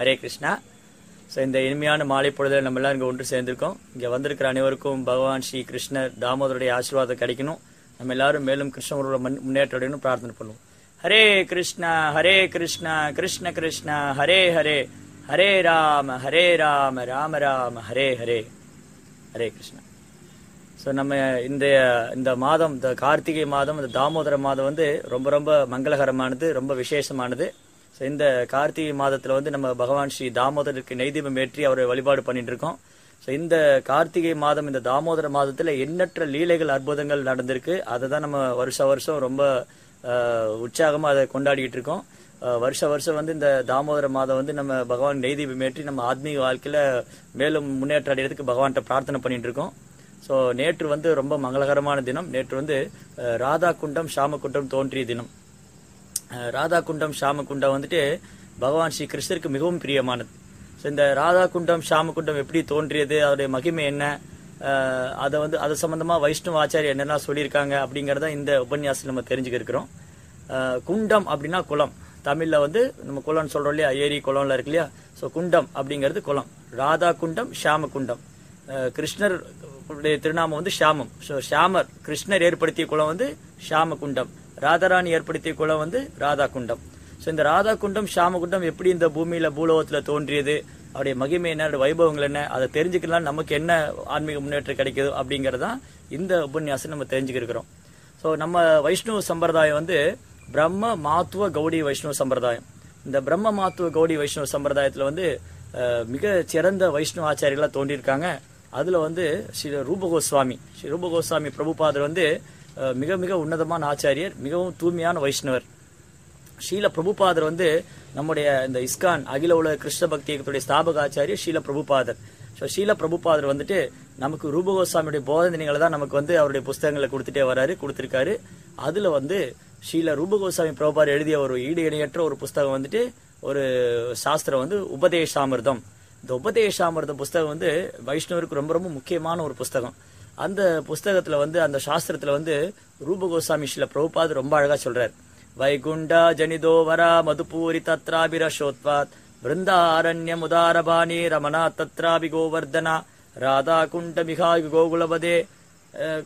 Hare Krishna so இந்த இனிமையான மாலை பொழுதில் நம்ம எல்லாம் இங்கே ஒன்று சேர்ந்திருக்கோம் இங்கே வந்திருக்கிற அனைவருக்கும் பகவான் ஸ்ரீ கிருஷ்ணர் தாமோதருடைய ஆசீர்வாதம் கிடைக்கணும் நம்ம எல்லாரும் மேலும் கிருஷ்ணரோட முன்- முன்னேற்றடையணும் பிரார்த்தனை பண்ணுவோம் ஹரே கிருஷ்ணா ஹரே கிருஷ்ணா கிருஷ்ண கிருஷ்ணா ஹரே ஹரே ஹரே ராம ஹரே ராம ராம ராம ஹரே ஹரே ஹரே கிருஷ்ணா ஸோ நம்ம இந்த இந்த மாதம் இந்த கார்த்திகை மாதம் இந்த தாமோதர மாதம் வந்து ரொம்ப ரொம்ப மங்களகரமானது ரொம்ப விசேஷமானது ஸோ இந்த கார்த்திகை மாதத்தில் வந்து நம்ம பகவான் ஸ்ரீ தாமோதருக்கு நெய்தீபம் ஏற்றி அவரை வழிபாடு பண்ணிட்டு இருக்கோம் ஸோ இந்த கார்த்திகை மாதம் இந்த தாமோதர மாதத்தில் எண்ணற்ற லீலைகள் அற்புதங்கள் நடந்திருக்கு அதை தான் நம்ம வருஷ வருஷம் ரொம்ப உற்சாகமாக அதை கொண்டாடிட்டு இருக்கோம் அஹ், வருஷ வருஷம் வந்து இந்த தாமோதர மாதம் வந்து நம்ம பகவான் நெய்தீபம் ஏற்றி நம்ம ஆத்மீக வாழ்க்கையில மேலும் முன்னேற்றம் அடைகிறதுக்கு பகவான்கிட்ட பிரார்த்தனை பண்ணிட்டு இருக்கோம் ஸோ நேற்று வந்து ரொம்ப மங்களகரமான தினம் நேற்று வந்து அஹ், ராதா குண்டம் ஷாமகுண்டம் தோன்றிய தினம் அஹ், ராதா குண்டம் ஷாமகுண்டம் வந்துட்டு பகவான் ஸ்ரீ கிருஷ்ணருக்கு மிகவும் பிரியமானது ஸோ இந்த ராதா குண்டம் ஷாமகுண்டம் எப்படி தோன்றியது அதோடைய மகிமை என்ன அஹ், அதை வந்து அது சம்பந்தமா வைஷ்ணவ ஆச்சாரியர் என்னெல்லாம் சொல்லியிருக்காங்க அப்படிங்கறத இந்த உபன்யாசத்தில் நம்ம தெரிஞ்சுக்க இருக்கிறோம் அஹ், குண்டம் அப்படின்னா குளம் தமிழ்ல வந்து நம்ம குளம்னு சொல்றோம் இல்லையா ஏரி குளம்ல இருக்கு இல்லையா ஸோ குண்டம் அப்படிங்கிறது குளம் ராதா குண்டம் ஷாம குண்டம் அஹ், கிருஷ்ணர் உடைய திருநாமம் வந்து ஷாமம் ஸோ ஷாமர் கிருஷ்ணர் ஏற்படுத்திய குளம் வந்து ஷாம குண்டம் ராதாராணி ஏற்படுத்திய குளம் வந்து ராதா குண்டம் ஸோ இந்த ராதா குண்டம் ஷாம குண்டம் எப்படி இந்த பூமியில பூலோகத்துல தோன்றியது அவருடைய மகிமை என்ன அவருடைய வைபவங்கள் என்ன அதை தெரிஞ்சுக்கலாம் நமக்கு என்ன ஆன்மீக முன்னேற்றம் கிடைக்குது அப்படிங்கறதான் இந்த உபன்யாசம் நம்ம தெரிஞ்சுக்க இருக்கிறோம் ஸோ நம்ம வைஷ்ணவ சம்பிரதாயம் வந்து பிரம்ம மாத்துவ கௌடி வைஷ்ணவ சம்பிரதாயம் இந்த பிரம்ம மாத்துவ கௌடி வைஷ்ணவ சம்பிரதாயத்துல வந்து அஹ், மிக சிறந்த வைஷ்ணவ ஆச்சாரியர்களா தோன்றியிருக்காங்க அதுல வந்து ஸ்ரீ ரூபகோஸ்வாமி ஸ்ரீ ரூபகோஸ்வாமி பிரபுபாதர் வந்து அஹ், மிக மிக உன்னதமான ஆச்சாரியர் மிகவும் தூய்மையான வைஷ்ணவர் ஷீல பிரபுபாதர் வந்து நம்முடைய இந்த இஸ்கான் அகில உலக கிருஷ்ண பக்தி இயக்கத்துடைய ஸ்தாபக ஆச்சாரியர் ஷீல பிரபுபாதர் ஸோ ஷீல பிரபுபாதர் வந்துட்டு நமக்கு ரூபகோஸ்வாமியுடைய போதனைகளை தான் நமக்கு வந்து அவருடைய புஸ்தகங்களை கொடுத்துட்டே வராரு கொடுத்திருக்காரு அதுல வந்து ஷீல ரூபகோஸ்வாமி பிரபுபாதர் எழுதிய ஒரு ஈடு இணையற்ற ஒரு புஸ்தகம் வந்துட்டு ஒரு சாஸ்திரம் வந்து உபதேசாமிர்தம் இந்த உபதேசாமிர்தம் புஸ்தகம் வந்து வைஷ்ணவருக்கு ரொம்ப ரொம்ப முக்கியமான ஒரு புஸ்தகம் அந்த புஸ்தகத்துல வந்து அந்த சாஸ்திரத்துல வந்து ரூபகோஸ்வாமி ஷீல பிரபுபாதர் ரொம்ப அழகா சொல்றார் வைகுண்டா ஜனிதோ வரா மதுபூரி தத்ராபிரஷோத்வாத் பிருந்தாரண்யமுதாரபாணி ரமணா தத்ராபி கோவர்தனா ராதா குண்டமிகாய் கோகுலபதே அஹ்,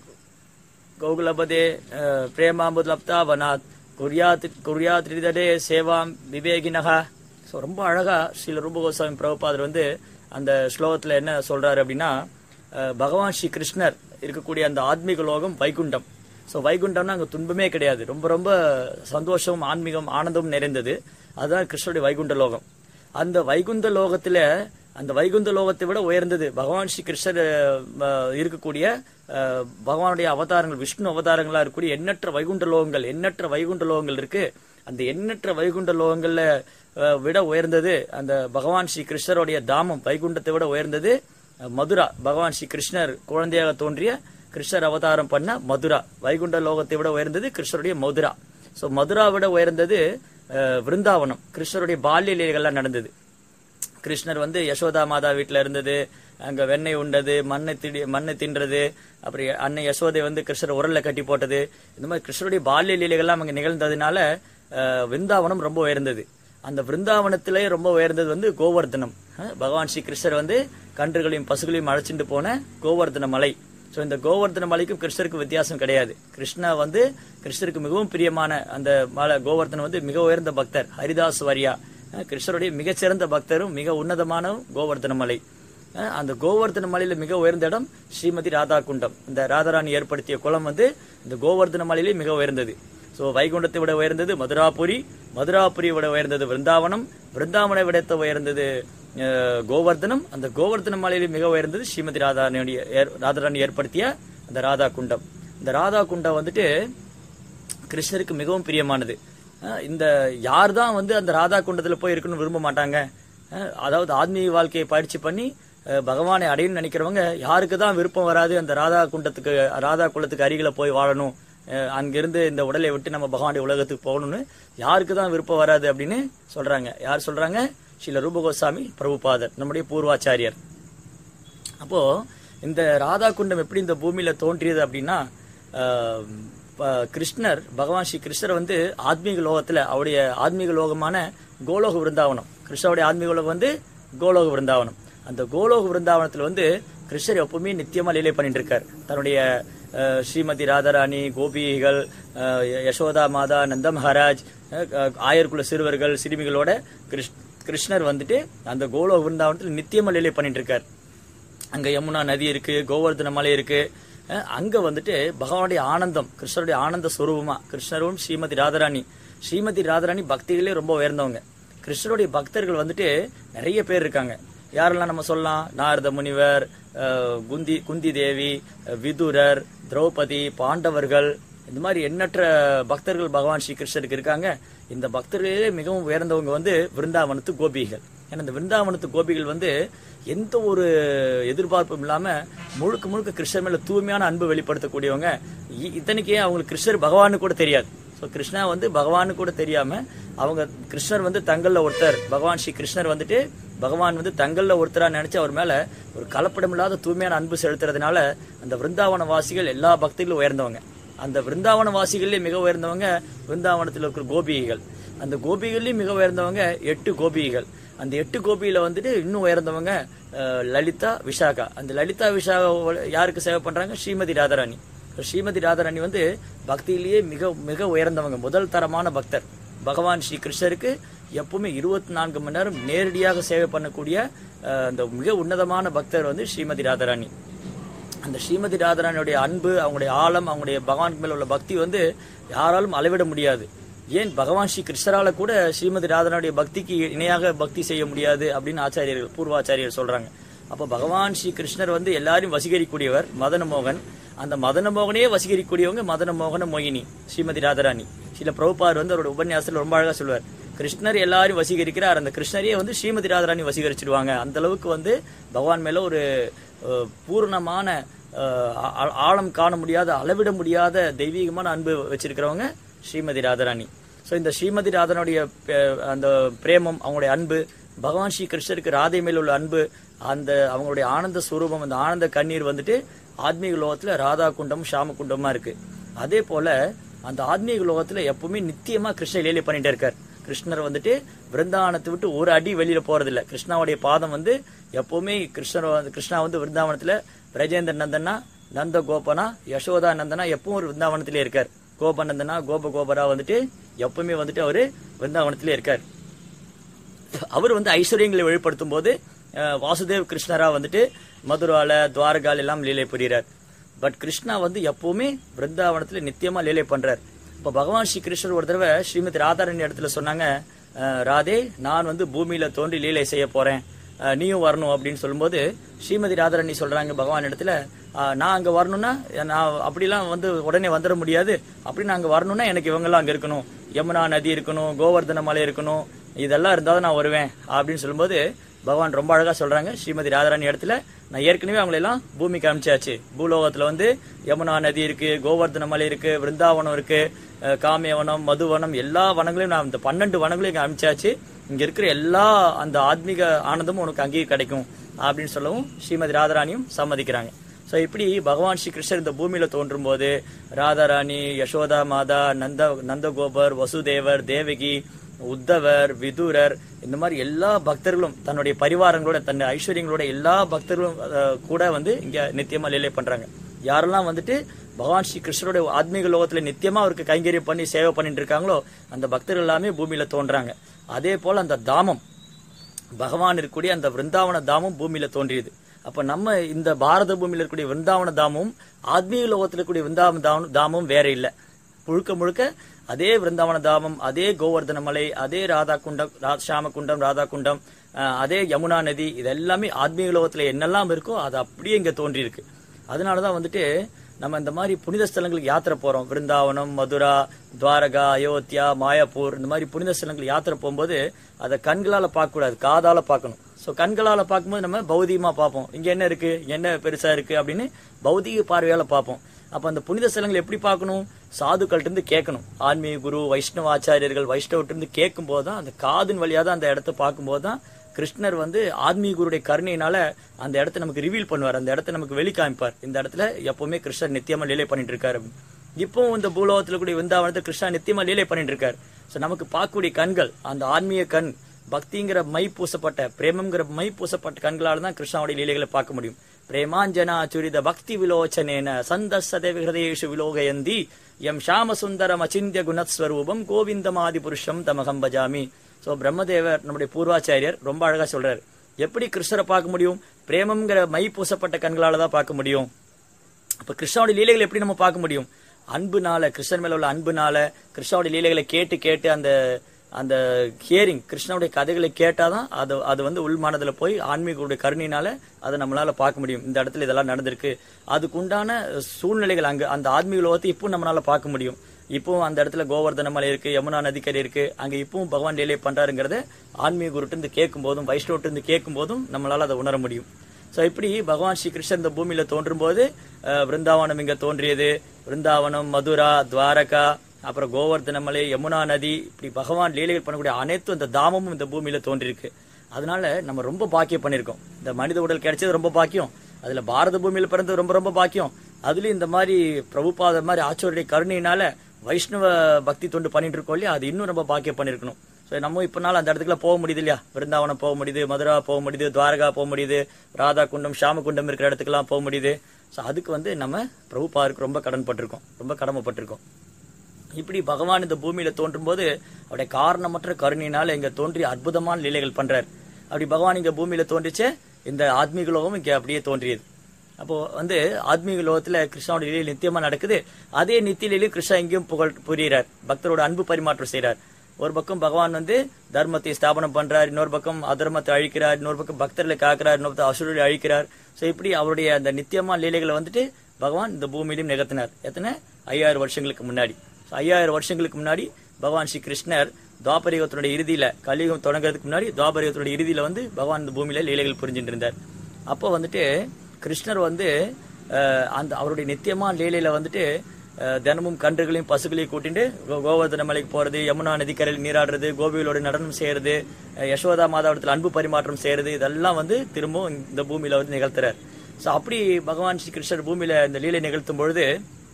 கோகுலபதே அஹ், பிரேமாமுதலப்தா வனாத் குர்யாத் குர்யாத் ரிதடே சேவாம் விவேகினகா ஸோ ரொம்ப அழகா ஸ்ரீல ரூபகோஸ்வாமி பிரபுபாதர் வந்து அந்த ஸ்லோகத்துல என்ன சொல்றாரு அப்படின்னா அஹ், பகவான் ஸ்ரீ கிருஷ்ணர் இருக்கக்கூடிய அந்த ஆத்மீக லோகம் வைகுண்டம் ஸோ வைகுண்டம்னா அங்கே துன்பமே கிடையாது ரொம்ப ரொம்ப சந்தோஷம் ஆன்மீகம் ஆனந்தம் நிறைந்தது அதுதான் கிருஷ்ணருடைய வைகுண்ட லோகம் அந்த வைகுந்த லோகத்துல அந்த வைகுந்த லோகத்தை விட உயர்ந்தது பகவான் ஸ்ரீ கிருஷ்ணர் அஹ், இருக்கக்கூடிய அஹ், பகவானுடைய அவதாரங்கள் விஷ்ணு அவதாரங்களா இருக்கக்கூடிய எண்ணற்ற வைகுண்ட லோகங்கள் எண்ணற்ற வைகுண்ட லோகங்கள் இருக்கு அந்த எண்ணற்ற வைகுண்ட லோகங்கள்ல அஹ், விட உயர்ந்தது அந்த பகவான் ஸ்ரீ கிருஷ்ணருடைய தாமம் வைகுண்டத்தை விட உயர்ந்தது அஹ், மதுரா பகவான் ஸ்ரீ கிருஷ்ணர் குழந்தையாக தோன்றிய கிருஷ்ணர் அவதாரம் பண்ண மதுரா வைகுண்ட லோகத்தை விட உயர்ந்தது கிருஷ்ணருடைய மதுரா சோ மதுரா விட உயர்ந்தது அஹ், விருந்தாவனம் கிருஷ்ணருடைய பால்ய லீலைகள்லாம் நடந்தது கிருஷ்ணர் வந்து யசோதா மாதா வீட்டுல இருந்தது அங்க வெண்ணெய் உண்டது மண்ணை திடி மண்ணை தின்றது அப்புறம் அன்னை யசோதை வந்து கிருஷ்ணர் உரல்ல கட்டி போட்டது இந்த மாதிரி கிருஷ்ணருடைய பால்ய லீலைகள்லாம் அங்க நிகழ்ந்ததுனால அஹ், விருந்தாவனம் ரொம்ப உயர்ந்தது அந்த விருந்தாவனத்திலே ரொம்ப உயர்ந்தது வந்து கோவர்தனம் அஹ், பகவான் ஸ்ரீ கிருஷ்ணர் வந்து கன்றுகளையும் பசுகளையும் அழைச்சிட்டு போன கோவர்தன மலை சோ இந்த கோவர்தன மலைக்கும் கிருஷ்ணருக்கு வித்தியாசம் கிடையாது கிருஷ்ணா வந்து கிருஷ்ணருக்கு மிகவும் பிரியமான அந்த மலை கோவர்தனம் வந்து மிக உயர்ந்த பக்தர் ஹரிதாஸ் வாரியா அஹ் கிருஷ்ணருடைய மிகச்சிறந்த பக்தரும் மிக உன்னதமான கோவர்தன மலை அஹ் அந்த கோவர்தன மலையில மிக உயர்ந்த இடம் ஸ்ரீமதி ராதா குண்டம் இந்த ராதாராணி ஏற்படுத்திய குளம் வந்து இந்த கோவர்தன மலையிலே மிக உயர்ந்தது சோ வைகுண்டத்தை விட உயர்ந்தது மதுராபுரி மதுராபுரி விட உயர்ந்தது விருந்தாவனம் விருந்தாவனை விடத்த உயர்ந்தது அஹ், கோவர்தனம் அந்த கோவர்தன மலையிலே மிக உயர்ந்தது ஸ்ரீமதி ராதாராணியுடைய ஏற்- ராதாராணி ஏற்படுத்திய அந்த ராதா குண்டம் இந்த ராதா குண்டம் வந்துட்டு கிருஷ்ணருக்கு மிகவும் பிரியமானது அஹ் இந்த யார் தான் வந்து அந்த ராதா குண்டத்துல போய் இருக்கணும்னு விரும்ப மாட்டாங்க அஹ் அதாவது ஆத்மீக வாழ்க்கையை பயிற்சி பண்ணி அஹ் பகவானை அடையணும்னு நினைக்கிறவங்க யாருக்கு தான் விருப்பம் வராது அந்த ராதா குண்டத்துக்கு ராதா குலத்துக்கு அருகில போய் வாழணும் அஹ் அங்கிருந்து இந்த உடலை விட்டு நம்ம பகவானுடைய உலகத்துக்கு போகணும்னு யாருக்கு தான் விருப்பம் வராது அப்படின்னு சொல்றாங்க யார் சொல்றாங்க ஸ்ரீல ரூபகோசாமி பிரபுபாதர் நம்முடைய பூர்வாச்சாரியர் அப்போ இந்த ராதா குண்டம் எப்படி இந்த பூமியில தோன்றியது அப்படின்னா ஆஹ், ப- கிருஷ்ணர் பகவான் ஸ்ரீ கிருஷ்ணர் வந்து ஆத்மீக லோகத்துல அவருடைய ஆத்மீக லோகமான கோலோக விருந்தாவனம் கிருஷ்ணருடைய ஆத்மீக உலகம் வந்து கோலோக விருந்தாவனம் அந்த கோலோக விருந்தாவனத்துல வந்து கிருஷ்ணர் எப்பவுமே நித்தியமா லீலை பண்ணிட்டு இருக்கார் தன்னுடைய அஹ், ஸ்ரீமதி ராதாராணி கோபிகள் அஹ், யசோதா மாதா நந்த மகாராஜ் அஹ், அஹ், ஆயர்குல சிறுவர்கள் சிறுமிகளோட கிருஷ்- கிருஷ்ணர் வந்துட்டு அந்த கோலோக விருந்தாவனத்தில் நித்தியமா லீலை பண்ணிட்டு இருக்கார் அங்க யமுனா நதி இருக்கு கோவர்தன மலை இருக்கு அஹ் அங்க வந்துட்டு பகவானுடைய ஆனந்தம் கிருஷ்ணருடைய ஆனந்த ஸ்வரூபமா கிருஷ்ணரும் ஸ்ரீமதி ராதாராணி ஸ்ரீமதி ராதாராணி பக்திகளே ரொம்ப உயர்ந்தவங்க கிருஷ்ணருடைய பக்தர்கள் வந்துட்டு நிறைய பேர் இருக்காங்க யாரெல்லாம் நம்ம சொல்லலாம் நாரத முனிவர் அஹ் குந்தி குந்தி தேவி அஹ் விதுரர் திரௌபதி பாண்டவர்கள் இந்த மாதிரி எண்ணற்ற பக்தர்கள் பகவான் ஸ்ரீ கிருஷ்ணருக்கு இருக்காங்க இந்த பக்தர்களே மிகவும் உயர்ந்தவங்க வந்து விருந்தாவனத்து கோபிகள் ஏன்னா இந்த விருந்தாவனத்து கோபிகள் வந்து எந்த ஒரு எதிர்பார்ப்பும் இல்லாம முழுக்க முழுக்க கிருஷ்ணர் மேல தூய்மையான அன்பு வெளிப்படுத்தக்கூடியவங்க இ- இத்தனைக்கே அவங்களுக்கு கிருஷ்ணர் பகவான்னு கூட தெரியாது ஸோ கிருஷ்ணா வந்து பகவான்னு கூட தெரியாம அவங்க கிருஷ்ணர் வந்து தங்கள்ல ஒருத்தர் பகவான் ஸ்ரீ கிருஷ்ணர் வந்துட்டு பகவான் வந்து தங்கள்ல ஒருத்தரா நினைச்சு அவர் மேல ஒரு கலப்படமில்லாத தூய்மையான அன்பு செலுத்துறதுனால அந்த விருந்தாவன வாசிகள் எல்லா பக்திகளும் உயர்ந்தவங்க அந்த விருந்தாவன வாசிகளே மிக உயர்ந்தவங்க விருந்தாவனத்தில் இருக்கிற கோபிகைகள் அந்த கோபிகள்லயும் மிக உயர்ந்தவங்க எட்டு கோபிகைகள் அந்த எட்டு கோபியில வந்துட்டு இன்னும் உயர்ந்தவங்க அஹ், லலிதா விஷாகா அந்த லலிதா விஷாகா யாருக்கு சேவை பண்றாங்க ஸ்ரீமதி ராதாராணி ஸ்ரீமதி ராதாராணி வந்து பக்தியிலேயே மிக மிக உயர்ந்தவங்க முதல் தரமான பக்தர் பகவான் ஸ்ரீ கிருஷ்ணருக்கு எப்பவுமே இருபத்தி நான்கு மணி நேரம் நேரடியாக சேவை பண்ணக்கூடிய அஹ், அந்த மிக உன்னதமான பக்தர் வந்து ஸ்ரீமதி ராதாராணி அந்த ஸ்ரீமதி ராதாராணியுடைய அன்பு அவங்களுடைய ஆழம் அவங்களுடைய பகவான் மேல உள்ள பக்தி வந்து யாராலும் அளவிட முடியாது ஏன் பகவான் ஸ்ரீ கிருஷ்ணரால கூட ஸ்ரீமதி ராதாராணியுடைய பக்திக்கு இணையாக பக்தி செய்ய முடியாது அப்படின்னு ஆச்சாரியர்கள் பூர்வாச்சாரியர் சொல்றாங்க அப்ப பகவான் ஸ்ரீ கிருஷ்ணர் வந்து எல்லாரையும் வசீகரிக்கூடியவர் மதன மோகன் அந்த மதன மோகனையே வசீகரிக்கூடியவங்க மதன மோகன மோகினி ஸ்ரீமதி ராதாராணி சில பிரபுபார் வந்து அவரோட உபன்யாசத்துல ரொம்ப அழகா சொல்லுவார் கிருஷ்ணர் எல்லாரும் வசீகரிக்கிறார் அந்த கிருஷ்ணரையே வந்து ஸ்ரீமதி ராதாராணி வசீகரிச்சிடுவாங்க அந்த அளவுக்கு வந்து பகவான் மேல ஒரு அஹ், பூரணமான அஹ், ஆ- ஆழம் காண முடியாத அளவிட முடியாத தெய்வீகமான அன்பு வச்சிருக்கிறவங்க ஸ்ரீமதி ராதாராணி ஸோ இந்த ஸ்ரீமதி ராதனுடைய அந்த பிரேமம் அவங்களுடைய அன்பு பகவான் ஸ்ரீ கிருஷ்ணருக்கு ராதை மேல் உள்ள அன்பு அந்த அவங்களுடைய ஆனந்த ஸ்வரூபம் அந்த ஆனந்த கண்ணீர் வந்துட்டு ஆத்மீக லோகத்துல ராதா குண்டம் ஷாம குண்டமா இருக்கு அதே போல அந்த ஆத்மீக லோகத்துல எப்பவுமே நித்தியமா கிருஷ்ணர் லீலை பண்ணிட்டே இருக்கார் கிருஷ்ணர் வந்துட்டு விருந்தாவனத்தை விட்டு ஒரு அடி வெளியில போறது இல்ல கிருஷ்ணாவுடைய பாதம் வந்து எப்பவுமே கிருஷ்ணர் வந்து- கிருஷ்ணா வந்து விருந்தாவனத்துல பிரஜேந்திர நந்தனா நந்த கோபனா யசோதா நந்தனா எப்பவும் ஒரு விருந்தாவனத்திலே இருக்கார் கோபநந்தனா கோப கோபரா வந்துட்டு எப்பவுமே வந்துட்டு அவரு விருந்தாவனத்திலே இருக்கார் அவர் வந்து ஐஸ்வர்யங்களை வெளிப்படுத்தும் போது அஹ், வாசுதேவ் கிருஷ்ணரா வந்துட்டு மதுரால துவாரகால எல்லாம் லீலை புரிகிறார் பட் கிருஷ்ணா வந்து எப்பவுமே பிருந்தாவனத்துல நித்தியமா லீலை பண்றார் இப்ப பகவான் ஸ்ரீ கிருஷ்ணர் ஒரு தடவை ஸ்ரீமதி ராதாரணி இடத்துல சொன்னாங்க அஹ், ராதே நான் வந்து பூமியில தோன்றி லீலை செய்ய போறேன் அஹ், நீயும் வரணும் அப்படின்னு சொல்லும்போது ஸ்ரீமதி ராதாரணி சொல்றாங்க பகவான் இடத்துல அஹ், நான் அங்க வரணும்னா நான் அப்படிலாம் வந்து உடனே வந்துட முடியாது அப்படி நான் அங்க வரணும்னா எனக்கு இவங்கெல்லாம் அங்க இருக்கணும் யமுனா நதி இருக்கணும் கோவர்தன மலை இருக்கணும் இதெல்லாம் இருந்தாதான் நான் வருவேன் அப்படின்னு சொல்லும்போது பகவான் ரொம்ப அழகா சொல்றாங்க ஸ்ரீமதி ராதாராணி இடத்துல நான் ஏற்கனவே அவங்களை எல்லாம் பூமிக்கு அனுப்பிச்சாச்சு பூலோகத்துல வந்து யமுனா நதி இருக்கு கோவர்தன மலை இருக்கு விருந்தாவனம் இருக்கு அஹ் காமியவனம் மதுவனம் எல்லா வனங்களையும் நான் இந்த பன்னெண்டு வனங்களையும் இங்க அனுப்பிச்சாச்சு இங்க இருக்கிற எல்லா அந்த ஆத்மீக ஆனந்தமும் உனக்கு அங்கேயே கிடைக்கும் அப்படின்னு சொல்லவும் ஸ்ரீமதி ராதாராணியும் சம்மதிக்கிறாங்க சோ இப்படி பகவான் ஸ்ரீ கிருஷ்ணர் இந்த பூமியில தோன்றும் போது ராதாராணி யசோதா மாதா நந்த நந்தகோபர் வசுதேவர் தேவகி உத்தவர் விதுரர் இந்த மாதிரி எல்லா பக்தர்களும் தன்னுடைய பரிவாரங்களோட தன் ஐஸ்வர்யங்களோட எல்லா பக்தர்களும் அஹ், கூட வந்து இங்க நித்தியமா லீலை பண்றாங்க யாரெல்லாம் வந்துட்டு பகவான் ஸ்ரீ கிருஷ்ணரோட ஆத்மீக லோகத்துல நித்தியமா அவருக்கு கைங்கரியம் பண்ணி சேவை பண்ணிட்டு இருக்காங்களோ அந்த பக்தர்கள் எல்லாமே பூமியில தோன்றாங்க அதே போல அந்த தாமம் பகவான் இருக்கக்கூடிய அந்த விருந்தாவன தாமும் பூமியில தோன்றியது அப்ப நம்ம இந்த பாரத பூமியில இருக்கக்கூடிய விருந்தாவன தாமும் ஆத்மீக லோகத்தில் இருக்கக்கூடிய விருந்தாவன தாமும் தாமும் வேற இல்ல முழுக்க முழுக்க அதே விருந்தாவன தாமம் அதே கோவர்தன மலை அதே ராதா குண்டம் ரா- ஷாம குண்டம் ராதா குண்டம் அஹ், அதே யமுனா நதி இது எல்லாமே ஆத்மீக லோகத்துல என்னெல்லாம் இருக்கோ அது அப்படியே இங்க தோன்றி இருக்கு அதனாலதான் வந்துட்டு நம்ம இந்த மாதிரி புனித ஸ்தலங்களுக்கு யாத்திரை போறோம் விருந்தாவனம் மதுரா துவாரகா அயோத்தியா மாயாப்பூர் இந்த மாதிரி புனித ஸ்தலங்களுக்கு யாத்திரை போகும்போது அதை கண்களால பார்க்க கூடாது காதால பார்க்கணும் சோ கண்களால பார்க்கும்போது நம்ம பௌதிகமா பார்ப்போம் இங்க என்ன இருக்கு இங்க என்ன பெருசா இருக்கு அப்படின்னு பௌதிக பார்வையால பார்ப்போம் அப்ப அந்த புனித ஸ்தலங்களை எப்படி பார்க்கணும் சாதுக்கள்ட்ட இருந்து கேட்கணும் ஆன்மீக குரு வைஷ்ணவ ஆச்சாரியர்கள் வைஷ்ணவர்ட்ட இருந்து கேட்கும் போதுதான் அந்த காதின் வழியா தான் அந்த இடத்த பார்க்கும்போது தான் கிருஷ்ணர் வந்து ஆத்மீக குருடைய கருணையினால அந்த இடத்த நமக்கு ரிவீல் பண்ணுவார் அந்த இடத்த நமக்கு வெளி காமிப்பார் இந்த இடத்துல எப்பவுமே கிருஷ்ணர் நித்தியமா லீலை பண்ணிட்டு இருக்காரு அப்படின்னு. இப்பவும் இந்த பூலோகத்துல கூடிய விந்தாவனத்தை கிருஷ்ணா நித்தியமா லீலை பண்ணிட்டு இருக்காரு சோ நமக்கு பார்க்கக்கூடிய கண்கள் அந்த ஆன்மீக கண் பக்திங்கிற மை பூசப்பட்ட பிரேமங்கிற மை பூசப்பட்ட கண்களால தான் கிருஷ்ணாவுடைய லீலைகளை பார்க்க முடியும் பிரேமாஞ்சனா சுரித பக்தி விலோச்சனேன சந்தசதே ஹிருதயேஷு விலோகயந்தி எம் ஷாம சுந்தரம் அச்சிந்திய குணஸ்வரூபம் கோவிந்தமாதி புருஷம் தமகம் பஜாமி சோ பிரம்மதேவர் நம்முடைய பூர்வாச்சாரியர் ரொம்ப அழகா சொல்றாரு எப்படி கிருஷ்ணரை பார்க்க முடியும் பிரேமங்கிற மை பூசப்பட்ட கண்களால தான் பார்க்க முடியும் அப்ப கிருஷ்ணாவுடைய லீலைகளை எப்படி நம்ம பார்க்க முடியும் அன்புனால கிருஷ்ணன் மேல உள்ள அன்புனால கிருஷ்ணாவுடைய லீலைகளை கேட்டு கேட்டு அந்த அந்த ஹியரிங் கிருஷ்ணனுடைய கதைகளை கேட்டாதான் அது அது வந்து உள் மனதுல போய் ஆன்மீகருடைய கருணையினால அதை நம்மளால பார்க்க முடியும் இந்த இடத்துல இதெல்லாம் நடந்திருக்கு அதுக்கு உண்டான சூழ்நிலைகள் அங்க அந்த ஆத்மீக லோகத்தை இப்போ நம்மளால பார்க்க முடியும் இப்பவும் அந்த இடத்துல கோவர்தன மலை இருக்கு யமுனா நதிக்கரை இருக்கு அங்க இப்பவும் பகவான் லீலை பண்றாருங்கிறத ஆன்மீக குருட்டு இருந்து கேட்கும் போதும் வைஷ்ணவட்டு இருந்து கேட்கும் போதும் நம்மளால அதை உணர முடியும் சோ இப்படி பகவான் ஸ்ரீ கிருஷ்ணன் இந்த பூமியில தோன்றும் போது அஹ், பிருந்தாவனம் இங்க தோன்றியது பிருந்தாவனம் மதுரா துவாரகா அப்புறம் கோவர்தனமலை யமுனா நதி இப்படி பகவான் லீலைகள் பண்ணக்கூடிய அனைத்தும் இந்த தாமமும் இந்த பூமியில தோன்றியிருக்கு அதனால நம்ம ரொம்ப பாக்கியம் பண்ணிருக்கோம் இந்த மனித உடல் கிடைச்சது ரொம்ப பாக்கியம் அதுல பாரத பூமியில பிறந்தது ரொம்ப ரொம்ப பாக்கியம் அதுலயும் இந்த மாதிரி பிரபுபாத மாதிரி ஆச்சோருடைய கருணையினால வைஷ்ணவ பக்தி தொண்டு பண்ணிட்டு இருக்கோம் இல்லையா அது இன்னும் ரொம்ப பாக்கியம் பண்ணிருக்கணும் ஸோ நம்ம இப்பனால அந்த இடத்துக்குள்ள போக முடியுது இல்லையா பிருந்தாவனம் போக முடியுது மதுரா போக முடியுது துவாரகா போக முடியுது ராதா குண்டம் ஷாம குண்டம் இருக்கிற இடத்துக்குலாம் போக முடியுது ஸோ அதுக்கு வந்து நம்ம பிரபுபாருக்கு ரொம்ப கடன் பட்டிருக்கோம் ரொம்ப கடமைப்பட்டிருக்கோம் இப்படி பகவான் இந்த பூமியில தோன்றும் போது அவருடைய காரணமற்ற கருணையினால இங்க தோன்றி அற்புதமான லீலைகள் பண்றார் அப்படி பகவான் இங்க பூமியில தோன்றிச்சு இந்த ஆத்மீக லோகம் இங்க அப்படியே தோன்றியது அப்போ வந்து ஆத்மீக லோகத்துல கிருஷ்ணாவோட லீலை நித்தியமா நடக்குது அதே நித்திய லீலையும் கிருஷ்ணா இங்கேயும் புகழ் புரிகிறார் பக்தரோட அன்பு பரிமாற்றம் செய்றார் ஒரு பக்கம் பகவான் வந்து தர்மத்தை ஸ்தாபனம் பண்றார் இன்னொரு பக்கம் அதர்மத்தை அழிக்கிறார் இன்னொரு பக்கம் பக்தர்களை காக்கிறார் இன்னொரு பக்கம் அசுரரை அழிக்கிறார் சோ இப்படி அவருடைய அந்த நித்தியமா லீலைகளை வந்துட்டு பகவான் இந்த பூமியிலும் நிகழ்த்தினார் எத்தனை ஐயாயிரம் வருஷங்களுக்கு முன்னாடி So, ஐயாயிரம் வருஷங்களுக்கு முன்னாடி பகவான் ஸ்ரீ கிருஷ்ணர் துவாபரிகத்தினுடைய இறுதியில கலியுகம் தொடங்குறதுக்கு முன்னாடி துவாபரிகத்தினுடைய இறுதியில வந்து பகவான் இந்த பூமியில லீலைகள் புரிஞ்சுட்டு இருந்தார் அப்போ வந்துட்டு கிருஷ்ணர் வந்து அஹ், அந்த அவருடைய நித்தியமா லீலையில வந்துட்டு அஹ், தினமும் கன்றுகளையும் பசுகளையும் கூட்டிட்டு கோ- கோவர்தன மலைக்கு போறது யமுனா நதிக்கரையில் நீராடுறது கோபிகளோட நடனம் செய்யறது அஹ், யசோதா மாதாவிடத்தில் அன்பு பரிமாற்றம் செய்யறது இதெல்லாம் வந்து திரும்பவும் இந்த பூமியில வந்து நிகழ்த்துறார் சோ அப்படி பகவான் ஸ்ரீ கிருஷ்ணர் பூமியில இந்த லீலை நிகழ்த்தும் பொழுது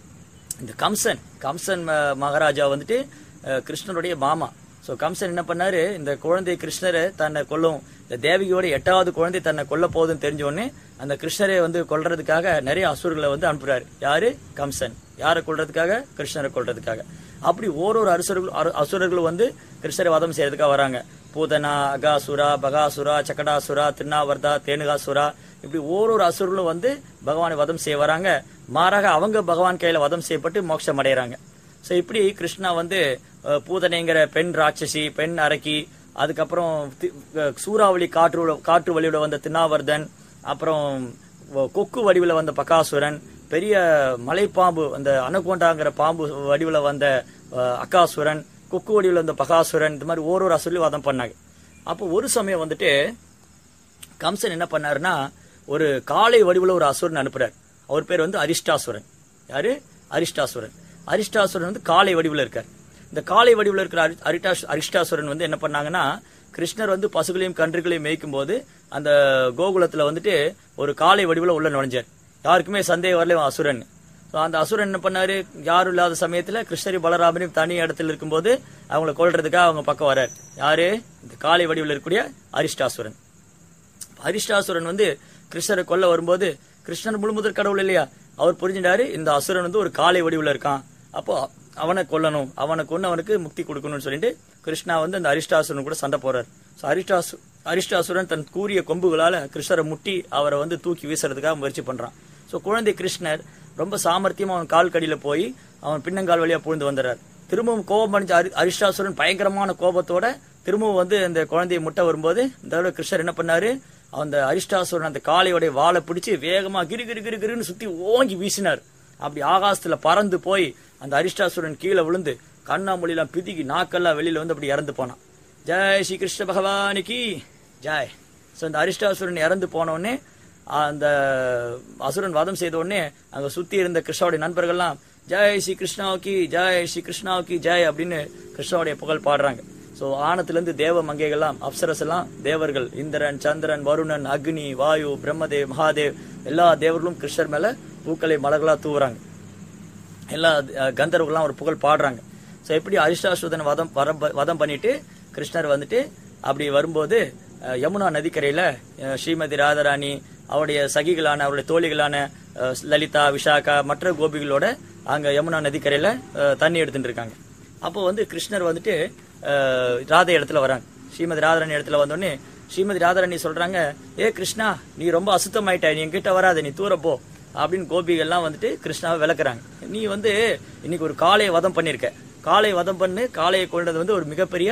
இந்த கம்சன் கம்சன் ம- மகாராஜா வந்துட்டு அஹ், கிருஷ்ணருடைய மாமா சோ கம்சன் என்ன பண்ணாரு இந்த குழந்தை கிருஷ்ணரை தன்னை கொல்லும் இந்த தேவியோட எட்டாவது குழந்தை தன்னை கொல்ல போகுதுன்னு தெரிஞ்ச உடனே அந்த கிருஷ்ணரை வந்து கொல்றதுக்காக நிறைய அசுரர்களை வந்து அனுப்புறாரு யாரு கம்சன் யாரை கொல்றதுக்காக கிருஷ்ணரை கொல்றதுக்காக அப்படி ஓரொரு அசுரர்கள் அரு- அசுரர்களும் வந்து கிருஷ்ணரை வதம் செய்யறதுக்காக வராங்க பூதனா அகாசுரா பகாசுரா சக்கடாசுரா திருநாவர்தா தேனுகாசுரா இப்படி ஓரொரு அசுரர்களும் வந்து பகவானை வதம் செய்ய வராங்க மாறாக அவங்க பகவான் கையில வதம் செய்யப்பட்டு மோட்சம் அடையறாங்க சோ இப்படி கிருஷ்ணா வந்து அஹ், பூதனைங்கிற பெண் ராட்சசி பெண் அரக்கி அதுக்கப்புறம் தி- அஹ், சூறாவளி காற்று காற்று வழியோட வந்த திருநாவர்தன் அப்புறம் வ- கொக்கு வடிவில் வந்த பகாசுரன் பெரிய மலைப்பாம்பு அந்த அனகோண்டாங்கிற பாம்பு வடிவில் வந்த அஹ், அக்காசுரன் கொக்கு வடிவில் வந்த பகாசுரன் இந்த மாதிரி ஒரு ஒரு அசுரலையும் வதம் பண்ணாங்க அப்போ ஒரு சமயம் வந்துட்டு கம்சன் என்ன பண்ணாருன்னா ஒரு காளை வடிவுல ஒரு அசுரன் அனுப்புறார் அவர் பேர் வந்து அரிஷ்டாசுரன் யாரு அரிஷ்டாசுரன் அரிஷ்டாசுரன் வந்து காளை வடிவுல இருக்கார் இந்த காளை வடிவுல இருக்கிற அரி- அரிட்டாஸ் அரிஷ்டாசுரன் வந்து என்ன பண்ணாங்கன்னா கிருஷ்ணர் வந்து பசுகளையும் கன்றுகளையும் மேய்க்கும் போது அந்த கோகுலத்துல வந்துட்டு ஒரு காளை வடிவுல உள்ள நுழைஞ்சார் யாருக்குமே சந்தேகம் வரல இவன் அசுரன் So, அந்த அசுரன் என்ன பண்ணாரு யாரும் இல்லாத சமயத்துல கிருஷ்ணரி பலராமனையும் தனி இடத்துல இருக்கும்போது அவங்களை கொல்றதுக்காக அவங்க பக்கம் வரார் யாரு இந்த காளை வடிவில் இருக்கக்கூடிய அரிஷ்டாசுரன் அரிஷ்டாசுரன் வந்து கிருஷ்ணரை கொல்ல வரும்போது கிருஷ்ணர் முழுமுதற் கடவுள் இல்லையா அவர் புரிஞ்சிட்டாரு இந்த அசுரன் வந்து ஒரு காளை வடிவுல இருக்கான் அப்போ அவனை கொல்லணும் அவனை கொண்டு அவனுக்கு முக்தி கொடுக்கணும்னு சொல்லிட்டு கிருஷ்ணா வந்து அந்த அரிஷ்டாசுரன் கூட சண்டை போறார் So, அரிஷ்டாசு அரிஷ்டாசுரன் தன் கூரிய கொம்புகளால கிருஷ்ணரை முட்டி அவரை வந்து தூக்கி வீசுறதுக்காக முயற்சி பண்றான் சோ குழந்தை கிருஷ்ணர் ரொம்ப சாமர்த்தியமா அவன் கால் கடியில போய் அவன் பின்னங்கால் வழியா புழுந்து வந்துடுறார் திரும்பவும் கோபம் அடைஞ்ச அரி- அரிஷ்டாசுரன் பயங்கரமான கோபத்தோட திரும்பவும் வந்து அந்த குழந்தையை முட்டை வரும்போது இந்த தடவை கிருஷ்ணர் என்ன பண்ணாரு அந்த அரிஷ்டாசுரன் அந்த காளையோடைய வாளை பிடிச்சு வேகமா கிரு கிரு கிரு கிருன்னு சுத்தி ஓங்கி வீசினார் அப்படி ஆகாசத்துல பறந்து போய் அந்த அரிஷ்டாசுரன் கீழே விழுந்து கண்ணாமொழியெல்லாம் பிதுக்கி நாக்கெல்லாம் வெளியில வந்து அப்படி இறந்து போனான் ஜெய் ஸ்ரீ கிருஷ்ண பகவானுக்கு ஜெய் சோ அந்த அரிஷ்டாசுரன் இறந்து போன உடனே அந்த அசுரன் வதம் செய்த உடனே அங்க சுத்தி இருந்த கிருஷ்ணாவுடைய நண்பர்கள்லாம் ஜெய் ஸ்ரீ கிருஷ்ணாவுக்கு ஜெய் ஸ்ரீ கிருஷ்ணாவுக்கு ஜெய் அப்படின்னு கிருஷ்ணாவுடைய புகழ் பாடுறாங்க சோ ஆனத்துல இருந்து தேவ மங்கைகள்லாம் அப்சரஸ் எல்லாம் தேவர்கள் இந்திரன் சந்திரன் வருணன் அக்னி வாயு பிரம்மதேவ் மகாதேவ் எல்லா தேவர்களும் கிருஷ்ணர் மேல பூக்களை மலர்களா தூவுறாங்க எல்லா அஹ், கந்தர்வர்கள்லாம் ஒரு புகழ் பாடுறாங்க சோ எப்படி அரிஷ்டாசுதன் வதம் வரம் வதம் பண்ணிட்டு கிருஷ்ணர் வந்துட்டு அப்படி வரும்போது அஹ், யமுனா நதிக்கரையில அஹ், ஸ்ரீமதி ராதாராணி அவருடைய சகிகளான அவருடைய தோழிகளான அஹ், லலிதா விஷாகா மற்ற கோபிகளோட அங்க யமுனா நதிக்கரையில அஹ், தண்ணி எடுத்துட்டு இருக்காங்க அப்போ வந்து கிருஷ்ணர் வந்துட்டு அஹ், ராதை இடத்துல வராங்க ஸ்ரீமதி ராதாராணி இடத்துல வந்தோடனே ஸ்ரீமதி ராதாராணி சொல்றாங்க ஏ கிருஷ்ணா நீ ரொம்ப அசுத்தமாயிட்ட நீ என்கிட்ட வராத நீ தூர போ அப்படின்னு கோபிகள்லாம் வந்துட்டு கிருஷ்ணாவை விளக்குறாங்க நீ வந்து இன்னைக்கு ஒரு காளையை வதம் பண்ணிருக்க காளையை வதம் பண்ணு காளையை கொண்டது வந்து ஒரு மிகப்பெரிய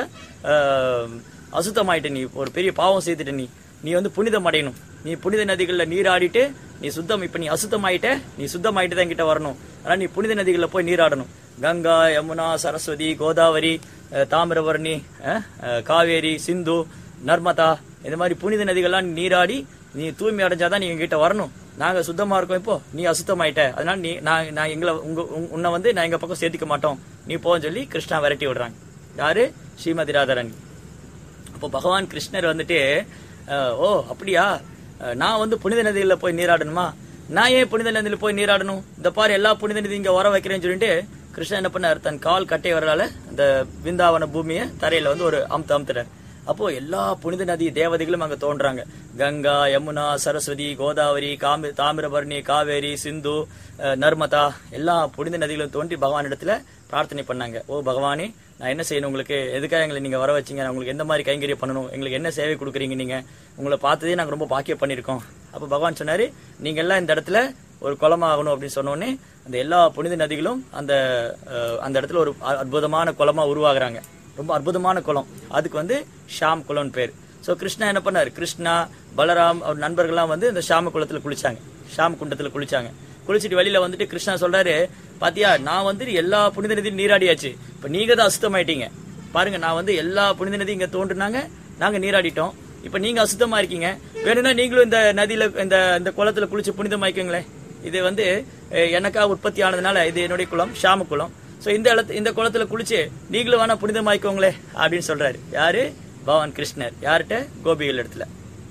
ஆஹ், அசுத்தமாயிட்ட நீ ஒரு பெரிய பாவம் செய்துட்ட நீ நீ வந்து புனிதம் அடையணும் நீ புனித நதிகள்ல நீராடிட்டு நீ சுத்தம் இப்ப நீ அசுத்தமாயிட்ட நீ சுத்தமாயிட்டு தான் கிட்ட வரணும் ஆனா நீ புனித நதிகள்ல போய் நீராடணும் கங்கா யமுனா சரஸ்வதி கோதாவரி அஹ், தாமிரபரணி அஹ், அஹ், காவேரி சிந்து நர்மதா இந்த மாதிரி புனித நதிகள்லாம் நீ நீராடி நீ தூய்மை அடைஞ்சாதான் நீ எங்கிட்ட வரணும் நாங்க சுத்தமா இருக்கோம் இப்போ நீ அசுத்தமாயிட்ட அதனால நீ நான் நான் எங்களை உங்க உங்க- உன்னை வந்து நான் எங்க பக்கம் சேர்த்துக்க மாட்டோம் நீ போன்னு சொல்லி கிருஷ்ணா விரட்டி விடுறாங்க யாரு ஸ்ரீமதி ராதாராணி அப்போ பகவான் கிருஷ்ணர் வந்துட்டு அஹ், ஓ அப்படியா அஹ், நான் வந்து புனித நதியில போய் நீராடணுமா நான் ஏன் புனித நதியில போய் நீராடணும் இந்த பாரு எல்லா புனித நதி இங்க வர வைக்கிறேன்னு சொல்லிட்டு கிருஷ்ணன் என்ன பண்ணார் தன் கால் கட்டை வரலால அந்த விந்தாவன பூமியை தரையில வந்து ஒரு அமுத்து அமுத்துறார் அப்போ எல்லா புனித நதி தேவதைகளும் அங்க தோன்றாங்க கங்கா யமுனா சரஸ்வதி கோதாவரி காமி தாமிரபரணி காவேரி சிந்து அஹ், நர்மதா எல்லா புனித நதிகளும் தோன்றி பகவான் இடத்துல பிரார்த்தனை பண்ணாங்க ஓ பகவானே நான் என்ன செய்யணும் உங்களுக்கு எதுக்காக எங்களை நீங்க வர வச்சீங்க நான் உங்களுக்கு எந்த மாதிரி கைங்கரியம் பண்ணணும் எங்களுக்கு என்ன சேவை கொடுக்குறீங்க நீங்க உங்களை பார்த்ததே நாங்க ரொம்ப பாக்கியம் பண்ணியிருக்கோம் அப்ப பகவான் சொன்னாரு நீங்க எல்லாம் இந்த இடத்துல ஒரு குளமாகணும் அப்படின்னு சொன்ன உடனே அந்த எல்லா புனித நதிகளும் அந்த அஹ், அந்த இடத்துல ஒரு அ- அற்புதமான குளமா உருவாகுறாங்க ரொம்ப அற்புதமான குளம் அதுக்கு வந்து ஷாம் குளம்னு பேர் சோ கிருஷ்ணா என்ன பண்ணாரு கிருஷ்ணா பலராம் அவர் நண்பர்கள்லாம் வந்து இந்த ஷாம குளத்துல குளிச்சாங்க ஷாம் குண்டத்துல குளிச்சாங்க குளிச்சிட்டு வெளியில வந்துட்டு கிருஷ்ணா சொல்றாரு பாத்தியா நான் வந்து எல்லா புனித நதியும் நீராடியாச்சு இப்ப நீங்க தான் அசுத்தமாயிட்டீங்க பாருங்க நான் வந்து எல்லா புனித நதி இங்க தோன்றுனாங்க நாங்க நீராடிட்டோம் இப்ப நீங்க அசுத்தமா இருக்கீங்க வேணும்னா நீங்களும் இந்த நதியில இந்த இந்த குளத்துல குளிச்சு புனிதமாய்க்குங்களேன் இது வந்து அஹ், எனக்கா உற்பத்தி ஆனதுனால இது என்னுடைய குளம் ஷாம குளம் சோ இந்த இடத்து இந்த குளத்துல குளிச்சு நீங்களும் வேணா புனிதமாய்க்கோங்களே அப்படின்னு சொல்றாரு யாரு பகவான் கிருஷ்ணர் யார்கிட்ட கோபிகள் இடத்துல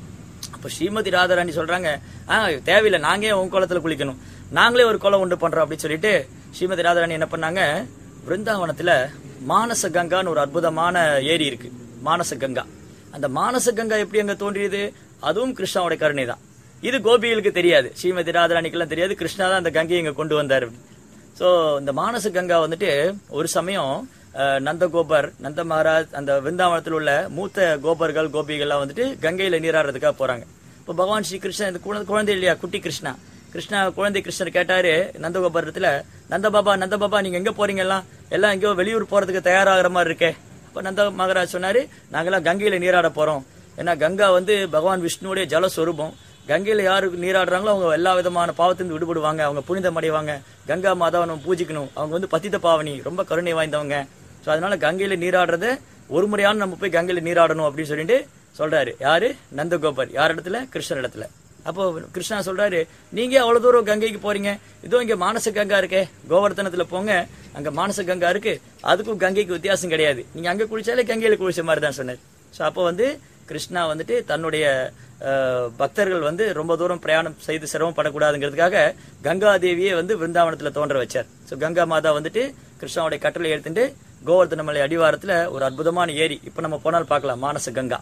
அப்ப ஸ்ரீமதி ராதாராணி சொல்றாங்க ஆ தேவையில்லை நாங்க ஏன் உன் குளத்துல குளிக்கணும் நாங்களே ஒரு குளம் உண்டு பண்றோம் அப்படின்னு சொல்லிட்டு ஸ்ரீமதி ராதாராணி என்ன பண்ணாங்க பிருந்தாவனத்துல மானச கங்கான்னு ஒரு அற்புதமான ஏரி இருக்கு மானச கங்கா அந்த மானச கங்கா எப்படி அங்க தோன்றியது அதுவும் கிருஷ்ணாவோட கருணை தான் இது கோபிகளுக்கு தெரியாது ஸ்ரீமதி ராதாராணிக்கெல்லாம் தெரியாது கிருஷ்ணா தான் அந்த கங்கையை இங்க கொண்டு வந்தாரு சோ இந்த மானச கங்கா வந்துட்டு ஒரு சமயம் அஹ், நந்தகோபர் நந்த மகாராஜ் அந்த விருந்தாவனத்தில் உள்ள மூத்த கோபர்கள் கோபிகள்லாம் வந்துட்டு கங்கையில நீராடுறதுக்காக போறாங்க இப்போ பகவான் ஸ்ரீ கிருஷ்ணன் இந்த குழந்தை குழந்தை இல்லையா குட்டி கிருஷ்ணா கிருஷ்ணா குழந்தை கிருஷ்ணர் கேட்டாரு நந்தகோபுரத்துல நந்த பாபா நந்த பாபா நீங்க எங்க போறீங்க எல்லாம் எல்லாம் எங்கேயோ வெளியூர் போறதுக்கு தயாராகிற மாதிரி இருக்கே அப்ப நந்த மகாராஜ் சொன்னாரு நாங்கெல்லாம் கங்கையில நீராட போறோம் ஏன்னா கங்கா வந்து பகவான் விஷ்ணுவுடைய ஜலஸ்வரூபம் கங்கையில யாரு நீராடுறாங்களோ அவங்க எல்லா விதமான பாவத்திலிருந்து விடுபடுவாங்க அவங்க புனிதம் அடைவாங்க கங்கா மாதாவை நம்ம பூஜிக்கணும் அவங்க வந்து பத்தித பாவனி ரொம்ப கருணை வாய்ந்தவங்க சோ அதனால கங்கையில நீராடுறத ஒரு முறையான நம்ம போய் கங்கையில நீராடணும் அப்படின்னு சொல்லிட்டு சொல்றாரு யாரு நந்தகோபர் யார் இடத்துல கிருஷ்ணர் இடத்துல அப்போ கிருஷ்ணா சொல்றாரு நீங்க அவ்வளவு தூரம் கங்கைக்கு போறீங்க இதோ இங்க மானச கங்கா இருக்கே கோவர்த்தனத்துல போங்க அங்க மானச கங்கா இருக்கு அதுக்கும் கங்கைக்கு வித்தியாசம் கிடையாது நீங்க அங்க குளிச்சாலே கங்கையில குளிச்ச மாதிரி தான் சொன்னார் சோ அப்போ வந்து கிருஷ்ணா வந்துட்டு தன்னுடைய அஹ், பக்தர்கள் வந்து ரொம்ப தூரம் பிரயாணம் செய்து சிரமப்படக்கூடாதுங்கிறதுக்காக கங்கா தேவியே வந்து விருந்தாவனத்துல தோன்ற வச்சார் சோ கங்கா மாதா வந்துட்டு கிருஷ்ணாவுடைய கட்டளை எடுத்துட்டு கோவர்த்தன மலை அடிவாரத்துல ஒரு அற்புதமான ஏரி இப்ப நம்ம போனால் பார்க்கலாம் மானச கங்கா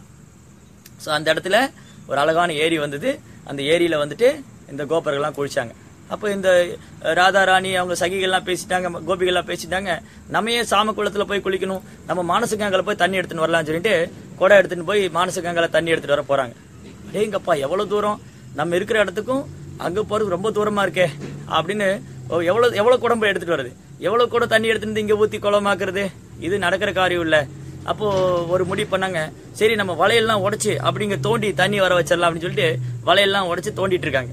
சோ அந்த இடத்துல ஒரு அழகான ஏரி வந்தது அந்த ஏரியில வந்துட்டு இந்த கோபர்கள்லாம் குளிச்சாங்க அப்போ இந்த அஹ், ராதா ராணி அவங்க சகிகள்லாம் பேசிட்டாங்க ம- கோபிகள்லாம் பேசிட்டாங்க நம்ம ஏன் சாம குளத்துல போய் குளிக்கணும் நம்ம மானசகங்கால போய் தண்ணி எடுத்துன்னு வரலாம்னு சொல்லிட்டு குடம் எடுத்துன்னு போய் மானசகங்கால தண்ணி எடுத்துட்டு வர போறாங்க டேங்கப்பா எவ்வளவு தூரம் நம்ம இருக்கிற இடத்துக்கும் அங்க போறது ரொம்ப தூரமா இருக்கே அப்படின்னு ஓ, எவ்வளவு எவ்வளவு குடம் போய் எடுத்துட்டு வருது எவ்வளவு கூட தண்ணி எடுத்துட்டு வந்து இங்க ஊத்தி குளமாக்குறது இது நடக்கிற காரியம் இல்ல அப்போ ஒரு முடிவு பண்ணாங்க சரி நம்ம வலையெல்லாம் உடைச்சு அப்படிங்க தோண்டி தண்ணி வர வச்சிடலாம் அப்படின்னு சொல்லிட்டு வலையெல்லாம் உடைச்சு தோண்டிட்டு இருக்காங்க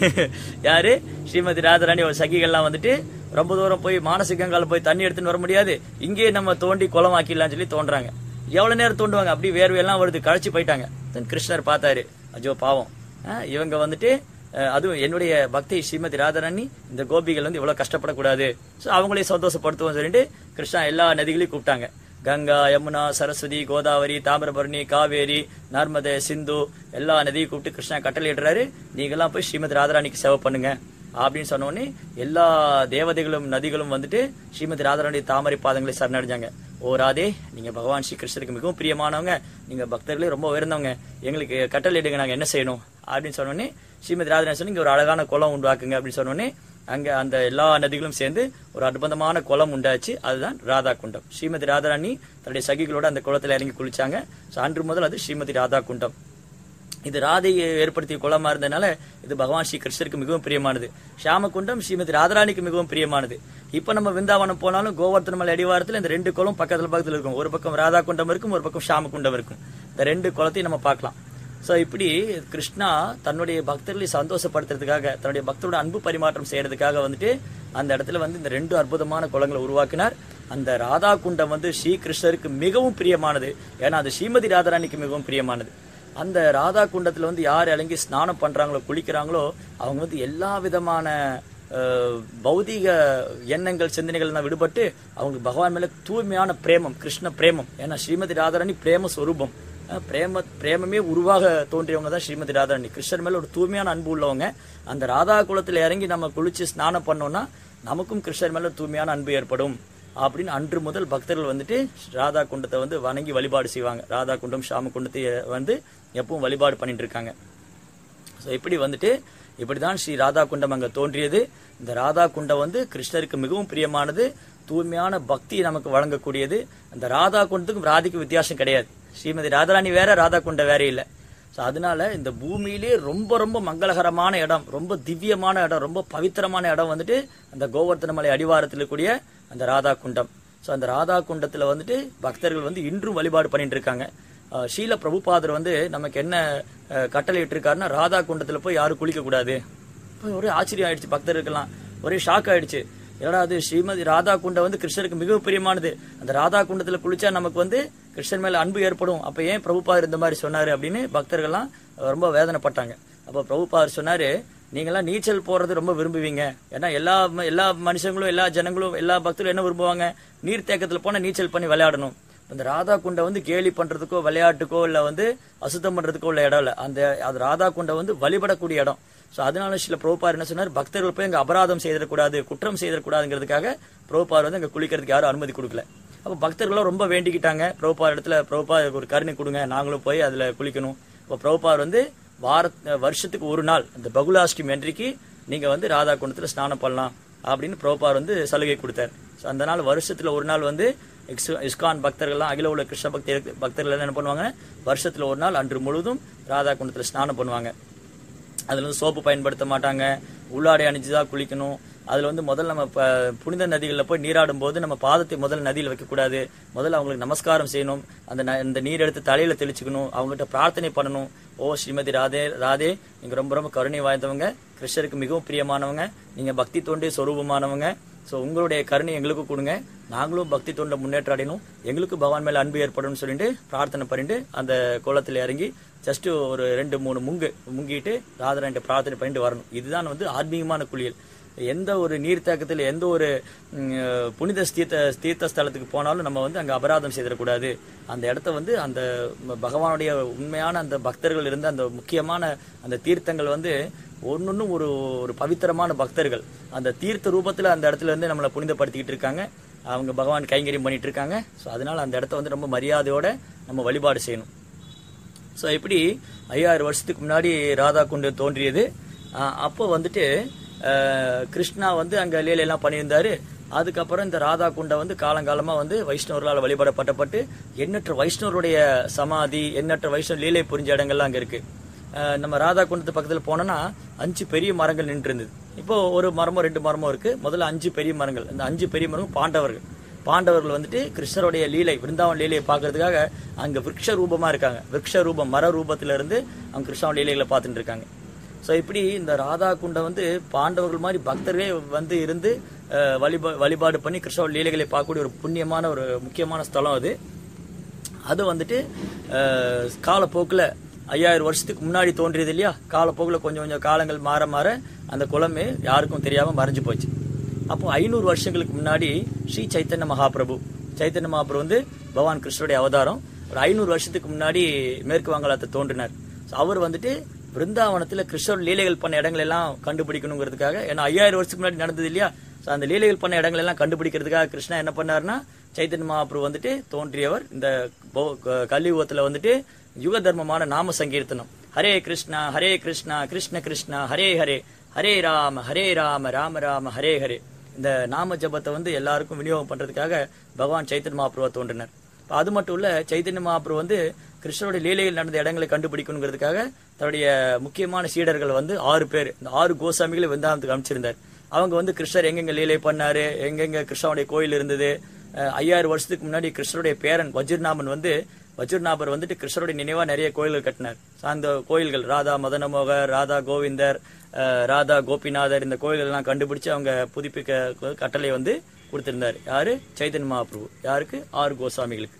யாரு ஸ்ரீமதி ராதாராணி ஒரு சகிகள்லாம் வந்துட்டு ரொம்ப தூரம் போய் மானசிகங்கால போய் தண்ணி எடுத்துன்னு வர முடியாது இங்கே நம்ம தோண்டி குளமாக்கிடலாம்னு சொல்லி தோன்றாங்க எவ்வளவு நேரம் தோண்டுவாங்க அப்படி வேர்வையெல்லாம் வருது கழிச்சு போயிட்டாங்க தென் கிருஷ்ணர் பார்த்தாரு அஜோ பாவம் ஆஹ் இவங்க வந்துட்டு அஹ், அதுவும் என்னுடைய பக்தி ஸ்ரீமதி ராதாராணி இந்த கோபிகள் வந்து இவ்வளவு கஷ்டப்படக்கூடாது சோ அவங்களையும் சந்தோஷப்படுத்துவோம் சொல்லிட்டு கிருஷ்ணா எல்லா நதிகளையும் கூப்பிட்டாங்க கங்கா யமுனா சரஸ்வதி கோதாவரி தாமிரபரணி காவேரி நர்மதை சிந்து எல்லா நதியும் கூப்பிட்டு கிருஷ்ணா கட்டளையிடுறாரு நீங்கெல்லாம் போய் ஸ்ரீமதி ராதாராணிக்கு சேவை பண்ணுங்க அப்படின்னு சொன்ன உடனே எல்லா தேவதைகளும் நதிகளும் வந்துட்டு ஸ்ரீமதி ராதாராணி தாமரை பாதங்களை சரணடைஞ்சாங்க ஓ ராதே நீங்க பகவான் ஸ்ரீ கிருஷ்ணருக்கு மிகவும் பிரியமானவங்க நீங்க பக்தர்களே ரொம்ப உயர்ந்தவங்க எங்களுக்கு கட்டளையிடுங்க நாங்க என்ன செய்யணும் அப்படின்னு சொன்னோடனே ஸ்ரீமதி ராதா சொன்ன இங்க ஒரு அழகான குளம் உண்டாக்குங்க அப்படின்னு சொன்னோடனே அங்க அந்த எல்லா நதிகளும் சேர்ந்து ஒரு அற்புதமான குளம் உண்டாச்சு அதுதான் ராதா குண்டம் ஸ்ரீமதி ராதாராணி தன்னுடைய சகிகளோட அந்த குளத்துல இறங்கி குளிச்சாங்க So, அன்று முதல் அது ஸ்ரீமதி ராதா குண்டம் இது ராதையை ஏற்படுத்திய குளமா இருந்ததுனால இது பகவான் ஸ்ரீ கிருஷ்ணருக்கு மிகவும் பிரியமானது ஷியாமகுண்டம் ஸ்ரீமதி ராதாராணிக்கு மிகவும் பிரியமானது இப்ப நம்ம விந்தாவனம் போனாலும் கோவர்த்தன மலை அடிவாரத்துல இந்த ரெண்டு குளம் பக்கத்துல பக்கத்துல இருக்கும் ஒரு பக்கம் ராதா குண்டம் இருக்கும் ஒரு பக்கம் ஷியாமகுண்டம் இருக்கும் இந்த ரெண்டு குளத்தையும் நம்ம பார்க்கலாம் சோ இப்படி கிருஷ்ணா தன்னுடைய பக்தர்களை சந்தோஷப்படுத்துறதுக்காக தன்னுடைய பக்தரோட அன்பு பரிமாற்றம் செய்யறதுக்காக வந்துட்டு அந்த இடத்துல வந்து இந்த ரெண்டு அற்புதமான குளங்களை உருவாக்கினார் அந்த ராதா குண்டம் வந்து ஸ்ரீ கிருஷ்ணருக்கு மிகவும் பிரியமானது ஏன்னா அது ஸ்ரீமதி ராதாராணிக்கு மிகவும் பிரியமானது அந்த ராதா குண்டத்துல வந்து யார் இறங்கி ஸ்நானம் பண்றாங்களோ குளிக்கிறாங்களோ அவங்க வந்து எல்லா விதமான அஹ், பௌதீக எண்ணங்கள் சிந்தனைகள் விடுபட்டு அவங்களுக்கு பகவான் மேல தூய்மையான பிரேமம் கிருஷ்ண பிரேமம் ஏன்னா ஸ்ரீமதி ராதாராணி பிரேம ஸ்வரூபம் அஹ், பிரேம பிரேமமே உருவாக தோன்றியவங்க தான் ஸ்ரீமதி ராதாராணி கிருஷ்ணர் மேல ஒரு தூய்மையான அன்பு உள்ளவங்க அந்த ராதா குளத்துல இறங்கி நம்ம குளிச்சு ஸ்நானம் பண்ணோம்னா நமக்கும் கிருஷ்ணர் மேல தூய்மையான அன்பு ஏற்படும் அப்படின்னு அன்று முதல் பக்தர்கள் வந்துட்டு ராதா குண்டத்தை வந்து வணங்கி வழிபாடு செய்வாங்க ராதா குண்டம் ஷாம குண்டத்தை வந்து எப்பவும் வழிபாடு பண்ணிட்டு இருக்காங்க ஸோ இப்படி வந்துட்டு இப்படிதான் ஸ்ரீ ராதா குண்டம் அங்க தோன்றியது இந்த ராதா குண்டம் வந்து கிருஷ்ணருக்கு மிகவும் பிரியமானது தூய்மையான பக்தி நமக்கு வழங்கக்கூடியது அந்த ராதா குண்டத்துக்கும் ராதிக்கும் வித்தியாசம் கிடையாது ஸ்ரீமதி ராதாராணி வேற ராதா குண்டம் வேற இல்லை ஸோ அதனால இந்த பூமியிலே ரொம்ப ரொம்ப மங்களகரமான இடம் ரொம்ப திவ்யமான இடம் ரொம்ப பவித்திரமான இடம் வந்துட்டு அந்த கோவர்த்தன மலை அடிவாரத்தில் இருக்கக்கூடிய அந்த ராதா குண்டம் ஸோ அந்த ராதா குண்டத்துல வந்துட்டு பக்தர்கள் வந்து இன்றும் வழிபாடு பண்ணிட்டு இருக்காங்க அஹ் ஷீல பிரபுபாதர் வந்து நமக்கு என்ன அஹ், கட்டளை இட்டிருக்காருன்னா ராதா குண்டத்துல போய் யாரும் குளிக்க கூடாது போய் ஒரே ஆச்சரியம் ஆயிடுச்சு பக்தருக்கெல்லாம் ஒரே ஷாக் ஆயிடுச்சு ஏடா அது ஸ்ரீமதி ராதா குண்டம் வந்து கிருஷ்ணருக்கு மிகவும் பிரியமானது அந்த ராதா குண்டத்துல குளிச்சா நமக்கு வந்து கிருஷ்ணன் மேல அன்பு ஏற்படும் அப்ப ஏன் பிரபுபாதர் இந்த மாதிரி சொன்னாரு அப்படின்னு பக்தர்கள்லாம் ரொம்ப வேதனைப்பட்டாங்க அப்ப பிரபுபாதர் சொன்னாரு நீங்கெல்லாம் நீச்சல் போறது ரொம்ப விரும்புவீங்க ஏன்னா எல்லா ம- எல்லா மனுஷங்களும் எல்லா ஜனங்களும் எல்லா பக்தர்களும் என்ன விரும்புவாங்க நீர் தேக்கத்துல போனா நீச்சல் பண்ணி விளையாடணும் அந்த ராதா குண்டை வந்து கேலி பண்றதுக்கோ விளையாட்டுக்கோ இல்ல வந்து அசுத்தம் பண்றதுக்கோ உள்ள இடம் இல்ல அந்த அது ராதா குண்டை வந்து வழிபடக்கூடிய இடம் சோ அதனால சில பிரபுபார் என்ன சொன்னார் பக்தர்கள் போய் அங்க அபராதம் செய்திடக்கூடாது குற்றம் செய்திடக்கூடாதுங்கிறதுக்காக பிரபுபார் வந்து அங்க குளிக்கிறதுக்கு யாரும் அனுமதி கொடுக்கல அப்ப பக்தர்களும் ரொம்ப வேண்டிக்கிட்டாங்க பிரபுபார் இடத்துல பிரபுபார் ஒரு கருணை கொடுங்க நாங்களும் போய் அதுல குளிக்கணும் அப்ப பிரபுபார் வந்து வார வருஷத்துக்கு ஒரு நாள் இந்த பகுலாஷ்டமி அன்றைக்கு நீங்க வந்து ராதா குண்டத்துல ஸ்நானம் பண்ணலாம் அப்படின்னு பிரபுபார் வந்து சலுகை கொடுத்தார் So, அந்த நாள் வருஷத்துல ஒரு நாள் வந்து இக்ஸ்- இஸ்கான் பக்தர்கள்லாம் அகில உள்ள கிருஷ்ண பக்தி பக்தர்கள் எல்லாம் என்ன பண்ணுவாங்க வருஷத்துல ஒரு நாள் அன்று முழுவதும் ராதா குண்டத்துல ஸ்நானம் பண்ணுவாங்க அதுல வந்து சோப்பு பயன்படுத்த மாட்டாங்க உள்ளாடை அணிஞ்சுதான் குளிக்கணும் அதுல வந்து முதல்ல நம்ம ப- புனித நதிகளில் போய் நீராடும் போது நம்ம பாதத்தை முதல்ல நதியில் வைக்கக்கூடாது முதல்ல அவங்களுக்கு நமஸ்காரம் செய்யணும் அந்த ந- இந்த நீர் எடுத்து தலையில தெளிச்சுக்கணும் அவங்ககிட்ட பிரார்த்தனை பண்ணணும் ஓ ஸ்ரீமதி ராதே ராதே நீங்க ரொம்ப ரொம்ப கருணை வாய்ந்தவங்க கிருஷ்ணருக்கு மிகவும் பிரியமானவங்க நீங்க பக்தி தொண்டே சொரூபமானவங்க சோ உங்களுடைய கருணை எங்களுக்கு கொடுங்க நாங்களும் பக்தி தொண்டை முன்னேற்றம் அடையணும் எங்களுக்கு பகவான் மேல அன்பு ஏற்படும்னு சொல்லிட்டு பிரார்த்தனை பண்ணிட்டு அந்த குளத்துல இறங்கி ஜஸ்ட் ஒரு ரெண்டு மூணு முங்கு முங்கிட்டு ராதராண்ட பிரார்த்தனை பண்ணிட்டு வரணும் இதுதான் வந்து ஆத்மீகமான குளியல் எந்த ஒரு நீர்த்தேக்கத்தில் எந்த ஒரு ம், புனித தீர்த்த தீர்த்த ஸ்தலத்துக்கு போனாலும் நம்ம வந்து அங்க அபராதம் செய்திடக்கூடாது அந்த இடத்த வந்து அந்த பகவானுடைய உண்மையான அந்த பக்தர்கள் இருந்த அந்த முக்கியமான அந்த தீர்த்தங்கள் வந்து ஒன்னொன்னும் ஒரு ஒரு பவித்திரமான பக்தர்கள் அந்த தீர்த்த ரூபத்துல அந்த இடத்துல இருந்து நம்மளை புனிதப்படுத்திக்கிட்டு இருக்காங்க அவங்க பகவான் கைங்கரியம் பண்ணிட்டு இருக்காங்க ஸோ அதனால அந்த இடத்த வந்து ரொம்ப மரியாதையோட நம்ம வழிபாடு செய்யணும் ஸோ இப்படி ஐயாயிரம் வருஷத்துக்கு முன்னாடி ராதா குண்டு தோன்றியது ஆஹ் அப்போ வந்துட்டு ஆஹ் கிருஷ்ணா வந்து அங்க லீலையெல்லாம் பண்ணியிருந்தாரு அதுக்கப்புறம் இந்த ராதா குண்டை வந்து காலங்காலமா வந்து வைஷ்ணவர்களால் வழிபடப்பட்டப்பட்டு எண்ணற்ற வைஷ்ணவருடைய சமாதி எண்ணற்ற வைஷ்ணவ லீலை புரிஞ்ச இடங்கள்லாம் அங்க இருக்கு ஆஹ் நம்ம ராதா குண்டத்து பக்கத்துல போனோம்னா அஞ்சு பெரிய மரங்கள் நின்று இருந்தது இப்போ ஒரு மரமோ ரெண்டு மரமோ இருக்கு முதல்ல அஞ்சு பெரிய மரங்கள் இந்த அஞ்சு பெரிய மரம் பாண்டவர்கள் பாண்டவர்கள் வந்துட்டு கிருஷ்ணருடைய லீலை விருந்தாவன் லீலையை பார்க்கறதுக்காக அங்க விருட்ச ரூபமா இருக்காங்க விருட்ச ரூபம் மர ரூபத்துல இருந்து அவங்க கிருஷ்ணாவன் லீலைகளை பார்த்துட்டு இருக்காங்க சோ இப்படி இந்த ராதா குண்டம் வந்து பாண்டவர்கள் மாதிரி பக்தர்களே வந்து இருந்து அஹ், வழிபா வழிபாடு பண்ணி கிருஷ்ணாவன் லீலைகளை பார்க்கக்கூடிய ஒரு புண்ணியமான ஒரு முக்கியமான ஸ்தலம் அது அது வந்துட்டு அஹ், காலப்போக்குல ஐயாயிரம் வருஷத்துக்கு முன்னாடி தோன்றியது இல்லையா காலப்போக்குல கொஞ்சம் கொஞ்சம் காலங்கள் மாற மாற அந்த குளமே யாருக்கும் தெரியாம மறைஞ்சு போச்சு அப்போ ஐநூறு வருஷங்களுக்கு முன்னாடி ஸ்ரீ சைத்தன்ய மகாபிரபு சைத்தன்ய மகாபிரபு வந்து பகவான் கிருஷ்ணருடைய அவதாரம் ஒரு ஐநூறு வருஷத்துக்கு முன்னாடி மேற்கு வங்காளத்தை தோன்றினார் So அவர் வந்துட்டு பிருந்தாவனத்துல கிருஷ்ணர் லீலைகள் பண்ண இடங்கள் எல்லாம் கண்டுபிடிக்கணுங்கிறதுக்காக ஏன்னா ஐயாயிரம் வருஷத்துக்கு முன்னாடி நடந்தது இல்லையா So அந்த லீலைகள் பண்ண இடங்கள் எல்லாம் கண்டுபிடிக்கிறதுக்காக கிருஷ்ணா என்ன பண்ணாருன்னா சைத்தன்ய மகாபிரபு வந்துட்டு தோன்றியவர் இந்த பௌ- க- கலியுகத்துல வந்துட்டு யுக தர்மமான நாம சங்கீர்த்தனம் ஹரே கிருஷ்ணா ஹரே கிருஷ்ணா கிருஷ்ண கிருஷ்ணா ஹரே ஹரே ஹரே ராம ஹரே ராம ராம ராம ஹரே ஹரே இந்த நாம ஜபத்தை வந்து எல்லாருக்கும் விநியோகம் பண்றதுக்காக பகவான் சைத்தன்ய மகாபிரபு தோன்றினார் இப்ப அது மட்டும் இல்ல சைத்தன்ய மகாபிரபு வந்து கிருஷ்ணருடைய லீலையில் நடந்த இடங்களை கண்டுபிடிக்கணுங்கிறதுக்காக தன்னுடைய முக்கியமான சீடர்கள் வந்து ஆறு பேர் இந்த ஆறு கோசாமிகளை விருந்தாவனத்துக்கு அமைச்சிருந்தார் அவங்க வந்து கிருஷ்ணர் எங்கெங்க லீலை பண்ணாரு எங்கெங்க கிருஷ்ணனுடைய கோயில் இருந்தது அஹ் ஐயாயிரம் வருஷத்துக்கு முன்னாடி கிருஷ்ணருடைய பேரன் வஜ்ரநாமன் வந்து வஜ்ரநாபர் வந்துட்டு கிருஷ்ணருடைய நினைவா நிறைய கோயில்கள் கட்டினார் So, அந்த கோயில்கள் ராதா மதனமோகர் ராதா கோவிந்தர் அஹ் ராதா கோபிநாதர் இந்த கோயில்கள் எல்லாம் கண்டுபிடிச்சு அவங்க புதுப்பிக்க கட்டளை வந்து கொடுத்திருந்தார் யாரு சைதன்ய மகாபிரபு யாருக்கு ஆறு கோசாமிகளுக்கு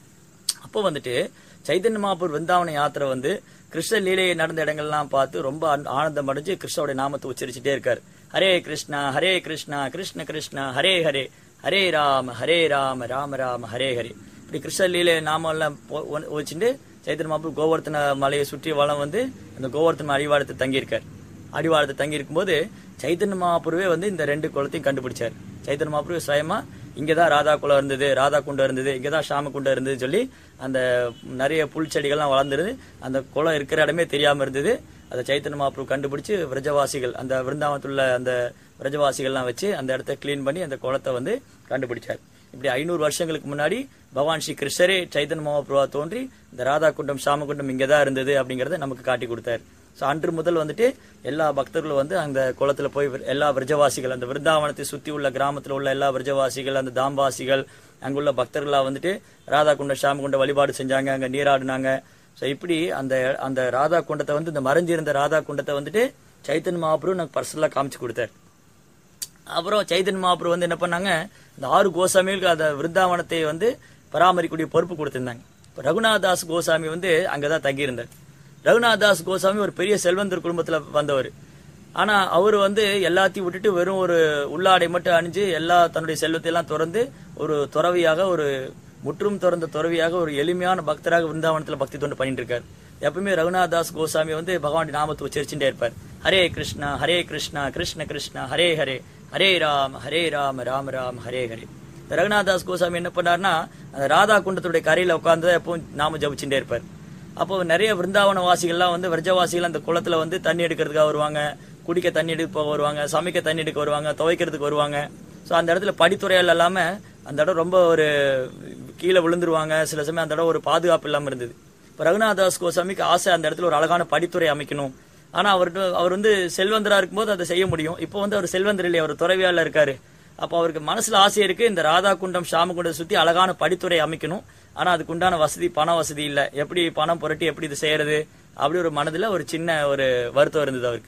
அப்போ வந்துட்டு சைதன்ய மகாபூர் விருந்தாவன யாத்திரை வந்து கிருஷ்ண லீலையை நடந்த இடங்கள்லாம் பார்த்து ரொம்ப ஆன- ஆனந்தம் அடைஞ்சு கிருஷ்ணருடைய நாமத்தை உச்சரிச்சுட்டே இருக்காரு ஹரே கிருஷ்ணா ஹரே கிருஷ்ணா கிருஷ்ண கிருஷ்ணா ஹரே ஹரே ஹரே ராம ஹரே ராம ராம ராம ஹரே ஹரே இப்படி கிருஷ்ண லீலை நாமம் எல்லாம் போ- ஒ- வச்சுட்டு சைதன்ய மகாபூர் கோவர்த்தன மலையை சுற்றி வளம் வந்து அந்த கோவர்த்தன அடிவாரத்தை தங்கியிருக்கார் அடிவாரத்தை தங்கி இருக்கும்போது சைத்தன்ய மகாபுருவே வந்து இந்த ரெண்டு குளத்தையும் கண்டுபிடிச்சார் சைத்தன்ய மகாபுரு சுயமா இங்கதான் ராதா குளம் இருந்தது ராதா குண்டம் இருந்தது இங்கதான் ஷாம குண்டம் இருந்தது சொல்லி அந்த நிறைய புல் செடிகள்லாம் வளர்ந்துருது அந்த குளம் இருக்கிற இடமே தெரியாம இருந்தது அதை சைத்தன்ய மகாபுரு கண்டுபிடிச்சு விரஜவாசிகள் அந்த விருந்தாவனத்துள்ள அந்த விரஜவாசிகள்லாம் வச்சு அந்த இடத்த க்ளீன் பண்ணி அந்த குளத்தை வந்து கண்டுபிடிச்சார் இப்படி ஐநூறு வருஷங்களுக்கு முன்னாடி பகவான் ஸ்ரீ கிருஷ்ணரே சைத்தன்ய மகாபிரபா தோன்றி இந்த ராதா குண்டம் ஷாம குண்டம் இங்கதான் இருந்தது அப்படிங்கறத நமக்கு காட்டி கொடுத்தார் ஸோ அன்று முதல் வந்துட்டு எல்லா பக்தர்களும் வந்து அந்த குளத்துல போய் விர- எல்லா விரஜவாசிகள் அந்த விருந்தாவனத்தை சுத்தி உள்ள கிராமத்துல உள்ள எல்லா விரஜவாசிகள் அந்த தாம்பாசிகள் அங்குள்ள பக்தர்களா வந்துட்டு ராதா குண்டம் ஷாம குண்டம் வழிபாடு செஞ்சாங்க அங்க நீராடினாங்க ஸோ இப்படி அந்த அந்த ராதா குண்டத்தை வந்து இந்த மறைஞ்சிருந்த ராதா குண்டத்தை வந்துட்டு சைத்தன்ய மகாபுரு எனக்கு பர்சனலா காமிச்சு கொடுத்தார் அப்புறம் சைதன்ய மகாபுரு வந்து என்ன பண்ணாங்க இந்த ஆறு கோசாமிகளுக்கு அந்த விருந்தாவனத்தை வந்து பராமரிக்கக்கூடிய பொறுப்பு கொடுத்திருந்தாங்க இப்ப ரகுநாதாஸ் கோசாமி வந்து அங்கதான் தங்கியிருந்தார் ரகுநாதாஸ் கோசாமி ஒரு பெரிய செல்வந்தர் குடும்பத்துல வந்தவர் ஆனா அவர் வந்து எல்லாத்தையும் விட்டுட்டு வெறும் ஒரு உள்ளாடை மட்டும் அணிஞ்சு எல்லா தன்னுடைய செல்வத்தை எல்லாம் திறந்து ஒரு துறவியாக ஒரு முற்றும் திறந்த துறவியாக ஒரு எளிமையான பக்தராக விருந்தாவனத்துல பக்தி தொண்டு பண்ணிட்டு இருக்காரு எப்பவுமே ரகுநாதாஸ் கோசாமி வந்து பகவான் நாமத்தை உச்சரிச்சுட்டே இருப்பார் ஹரே கிருஷ்ணா ஹரே கிருஷ்ணா கிருஷ்ண கிருஷ்ணா ஹரே ஹரே ஹரே ராம ஹரே ராம ராம ராம ஹரே ஹரே இந்த ரகுநாதாஸ் கோசாமி என்ன பண்ணாருன்னா அந்த ராதா குண்டத்துடைய கரையில உட்கார்ந்து எப்பவும் நாம ஜபிச்சுட்டே இருப்பார் அப்போ நிறைய விருந்தாவன வாசிகள்லாம் வந்து விரஜவாசிகள் அந்த குளத்துல வந்து தண்ணி எடுக்கிறதுக்காக வருவாங்க குடிக்க தண்ணி எடுக்க போக வருவாங்க சமைக்க தண்ணி எடுக்க வருவாங்க துவைக்கிறதுக்கு வருவாங்க ஸோ அந்த இடத்துல படித்துறையால் இல்லாம அந்த இடம் ரொம்ப ஒரு கீழே விழுந்துருவாங்க சில சமயம் அந்த இடம் ஒரு பாதுகாப்பு இல்லாம இருந்தது இப்போ ரகுநாதாஸ் கோசாமிக்கு ஆசை அந்த இடத்துல ஒரு அழகான படித்துறை அமைக்கணும் ஆனா அவர்கிட்ட அவர் வந்து செல்வந்தரா இருக்கும்போது அதை செய்ய முடியும் இப்போ வந்து அவர் செல்வந்தர் இல்லையா அவர் துறவியால இருக்காரு அப்போ அவருக்கு மனசுல ஆசை இருக்கு இந்த ராதா குண்டம் ஷாம குண்டத்தை சுத்தி அழகான படித்துறை அமைக்கணும் ஆனா அதுக்கு உண்டான வசதி பண வசதி இல்ல எப்படி பணம் புரட்டி எப்படி இது செய்யறது அப்படி ஒரு மனதுல ஒரு சின்ன ஒரு வருத்தம் இருந்தது அவருக்கு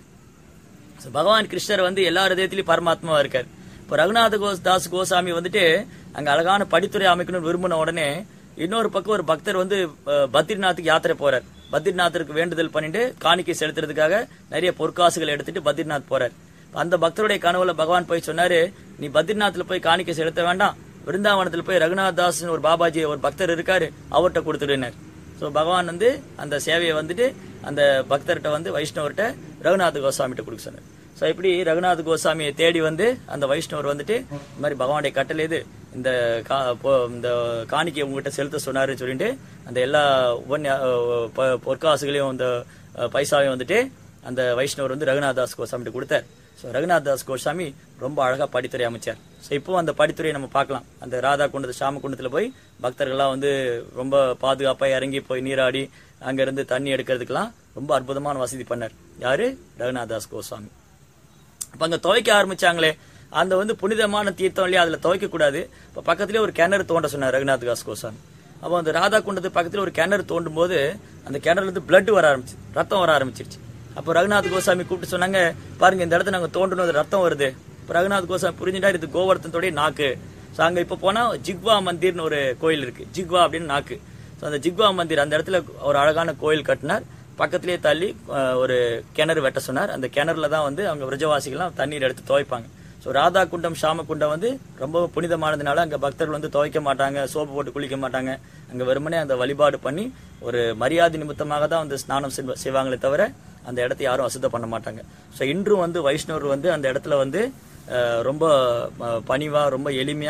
So, பகவான் கிருஷ்ணர் வந்து எல்லா ஹதயத்திலயும் பரமாத்மாவா இருக்கார் இப்போ ரகுநாத கோஸ் தாஸ் கோசாமி வந்துட்டு அங்க அழகான படித்துறை அமைக்கணும்னு விரும்பின உடனே இன்னொரு பக்கம் ஒரு பக்தர் வந்து அஹ், பத்ரிநாத்துக்கு யாத்திரை போறார் பத்ரிநாத்திற்கு வேண்டுதல் பண்ணிட்டு காணிக்கை செலுத்துறதுக்காக நிறைய பொற்காசுகள் எடுத்துட்டு பத்ரிநாத் போறார் இப்ப அந்த பக்தருடைய கனவுல பகவான் போய் சொன்னாரு நீ பத்ரிநாத்ல போய் காணிக்கை செலுத்த வேண்டாம் விருந்தாவனத்துல போய் ரகுநாத் தாஸ் ஒரு பாபாஜி ஒரு பக்தர் இருக்காரு அவர்கிட்ட கொடுத்துடுனார் ஸோ பகவான் வந்து அந்த சேவையை வந்துட்டு அந்த பக்தர்கிட்ட வந்து வைஷ்ணவர்கிட்ட ரகுநாத கோசாமிகிட்ட கொடுக்க சொன்னார் ஸோ இப்படி ரகுநாத கோசாமியை தேடி வந்து அந்த வைஷ்ணவர் வந்துட்டு இந்த மாதிரி பகவானுடைய கட்டளை இது இந்த கா பொ- இந்த காணிக்கை உங்ககிட்ட செலுத்த சொன்னாருன்னு சொல்லிட்டு அந்த எல்லா உபன்யா அஹ் பொ- பொற்காசுகளையும் அந்த அஹ், பைசாவையும் வந்துட்டு அந்த வைஷ்ணவர் வந்து ரகுநாதாஸ் கோசாமிகிட்ட கொடுத்தார் ஸோ ரகுநாதாஸ் கோசாமி ரொம்ப அழகா படித்துறை அமைச்சார் ஸோ இப்போ அந்த படித்துறையை நம்ம பார்க்கலாம் அந்த ராதா குண்டத்து சாம குண்டத்துல போய் பக்தர்கள்லாம் வந்து ரொம்ப பாதுகாப்பா இறங்கி போய் நீராடி அங்க இருந்து தண்ணி எடுக்கிறதுக்கெல்லாம் ரொம்ப அற்புதமான வசதி பண்ணார் யாரு ரகுநாதாஸ் கோசாமி அப்ப அங்க துவைக்க ஆரம்பிச்சாங்களே அந்த வந்து புனிதமான தீர்த்தம் இல்லையா அதுல துவைக்க கூடாது இப்ப பக்கத்துலயே ஒரு கிணறு தோண்ட சொன்னார் ரகுநாத் தாஸ் கோசாமி அப்போ அந்த ராதா குண்டத்து பக்கத்துல ஒரு கிணறு தோண்டும் போது அந்த கிணறுல இருந்து பிளட் வர ஆரம்பிச்சு ரத்தம் வர ஆரம்பிச்சிருச்சு அப்போ ரகுநாத் கோசாமி கூப்பிட்டு சொன்னாங்க பாருங்க இந்த இடத்துல நாங்க தோண்டணும் அது ரத்தம் வருது இப்ப ரகுநாத் கோசாமி புரிஞ்சுட்டா இது கோவர்த்தனத்தோடைய நாக்கு ஸோ அங்க இப்ப போனா ஜிக்வா மந்திர்னு ஒரு கோயில் இருக்கு ஜிக்வா அப்படின்னு நாக்கு ஸோ அந்த ஜிக்வா மந்திர் அந்த இடத்துல ஒரு அழகான கோயில் கட்டினார் பக்கத்திலேயே தள்ளி அஹ், ஒரு கிணறு வெட்ட சொன்னார் அந்த கிணறுல தான் வந்து அவங்க விரஜவாசிகள்லாம் தண்ணீர் எடுத்து துவைப்பாங்க ஸோ ராதா குண்டம் ஷாம குண்டம் வந்து ரொம்ப புனிதமானதுனால அங்க பக்தர்கள் வந்து துவைக்க மாட்டாங்க சோப்பு போட்டு குளிக்க மாட்டாங்க அங்க வெறுமனே அந்த வழிபாடு பண்ணி ஒரு மரியாதை நிமித்தமாக தான் வந்து ஸ்நானம் செய்வ- செய்வாங்களே தவிர அந்த இடத்தை யாரும் அசுத்தம் பண்ண மாட்டாங்க ஸோ இன்றும் வந்து வைஷ்ணவர் வந்து அந்த இடத்துல வந்து அஹ், ரொம்ப அஹ், பணிவா ரொம்ப எளிமையா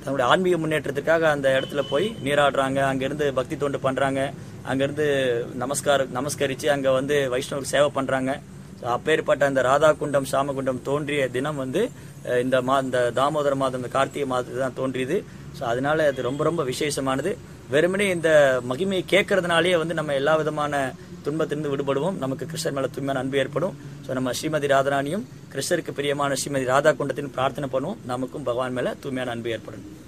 தன்னுடைய ஆன்மீக முன்னேற்றத்துக்காக அந்த இடத்துல போய் நீராடுறாங்க அங்கிருந்து பக்தி தொண்டு பண்றாங்க அங்கிருந்து நமஸ்கார நமஸ்கரிச்சு அங்க வந்து வைஷ்ணவருக்கு சேவை பண்றாங்க So, அப்பேற்பட்ட அந்த ராதா குண்டம் சாமகுண்டம் தோன்றிய தினம் வந்து அஹ், இந்த மா இந்த தாமோதர மாதம் இந்த கார்த்திகை மாதத்துல தான் தோன்றியது ஸோ அதனால அது ரொம்ப ரொம்ப விசேஷமானது வெறுமனே இந்த மகிமையை கேட்கறதுனாலேயே வந்து நம்ம எல்லா விதமான துன்பத்திலிருந்து விடுபடுவோம் நமக்கு கிருஷ்ணர் மேல தூய்மையான அன்பு ஏற்படும் ஸோ நம்ம ஸ்ரீமதி ராதராணியும் கிருஷ்ணருக்கு பிரியமான ஸ்ரீமதி ராதா குண்டத்தின் பிரார்த்தனை பண்ணுவோம் நமக்கும் பகவான் மேல தூய்மையான அன்பு ஏற்படும்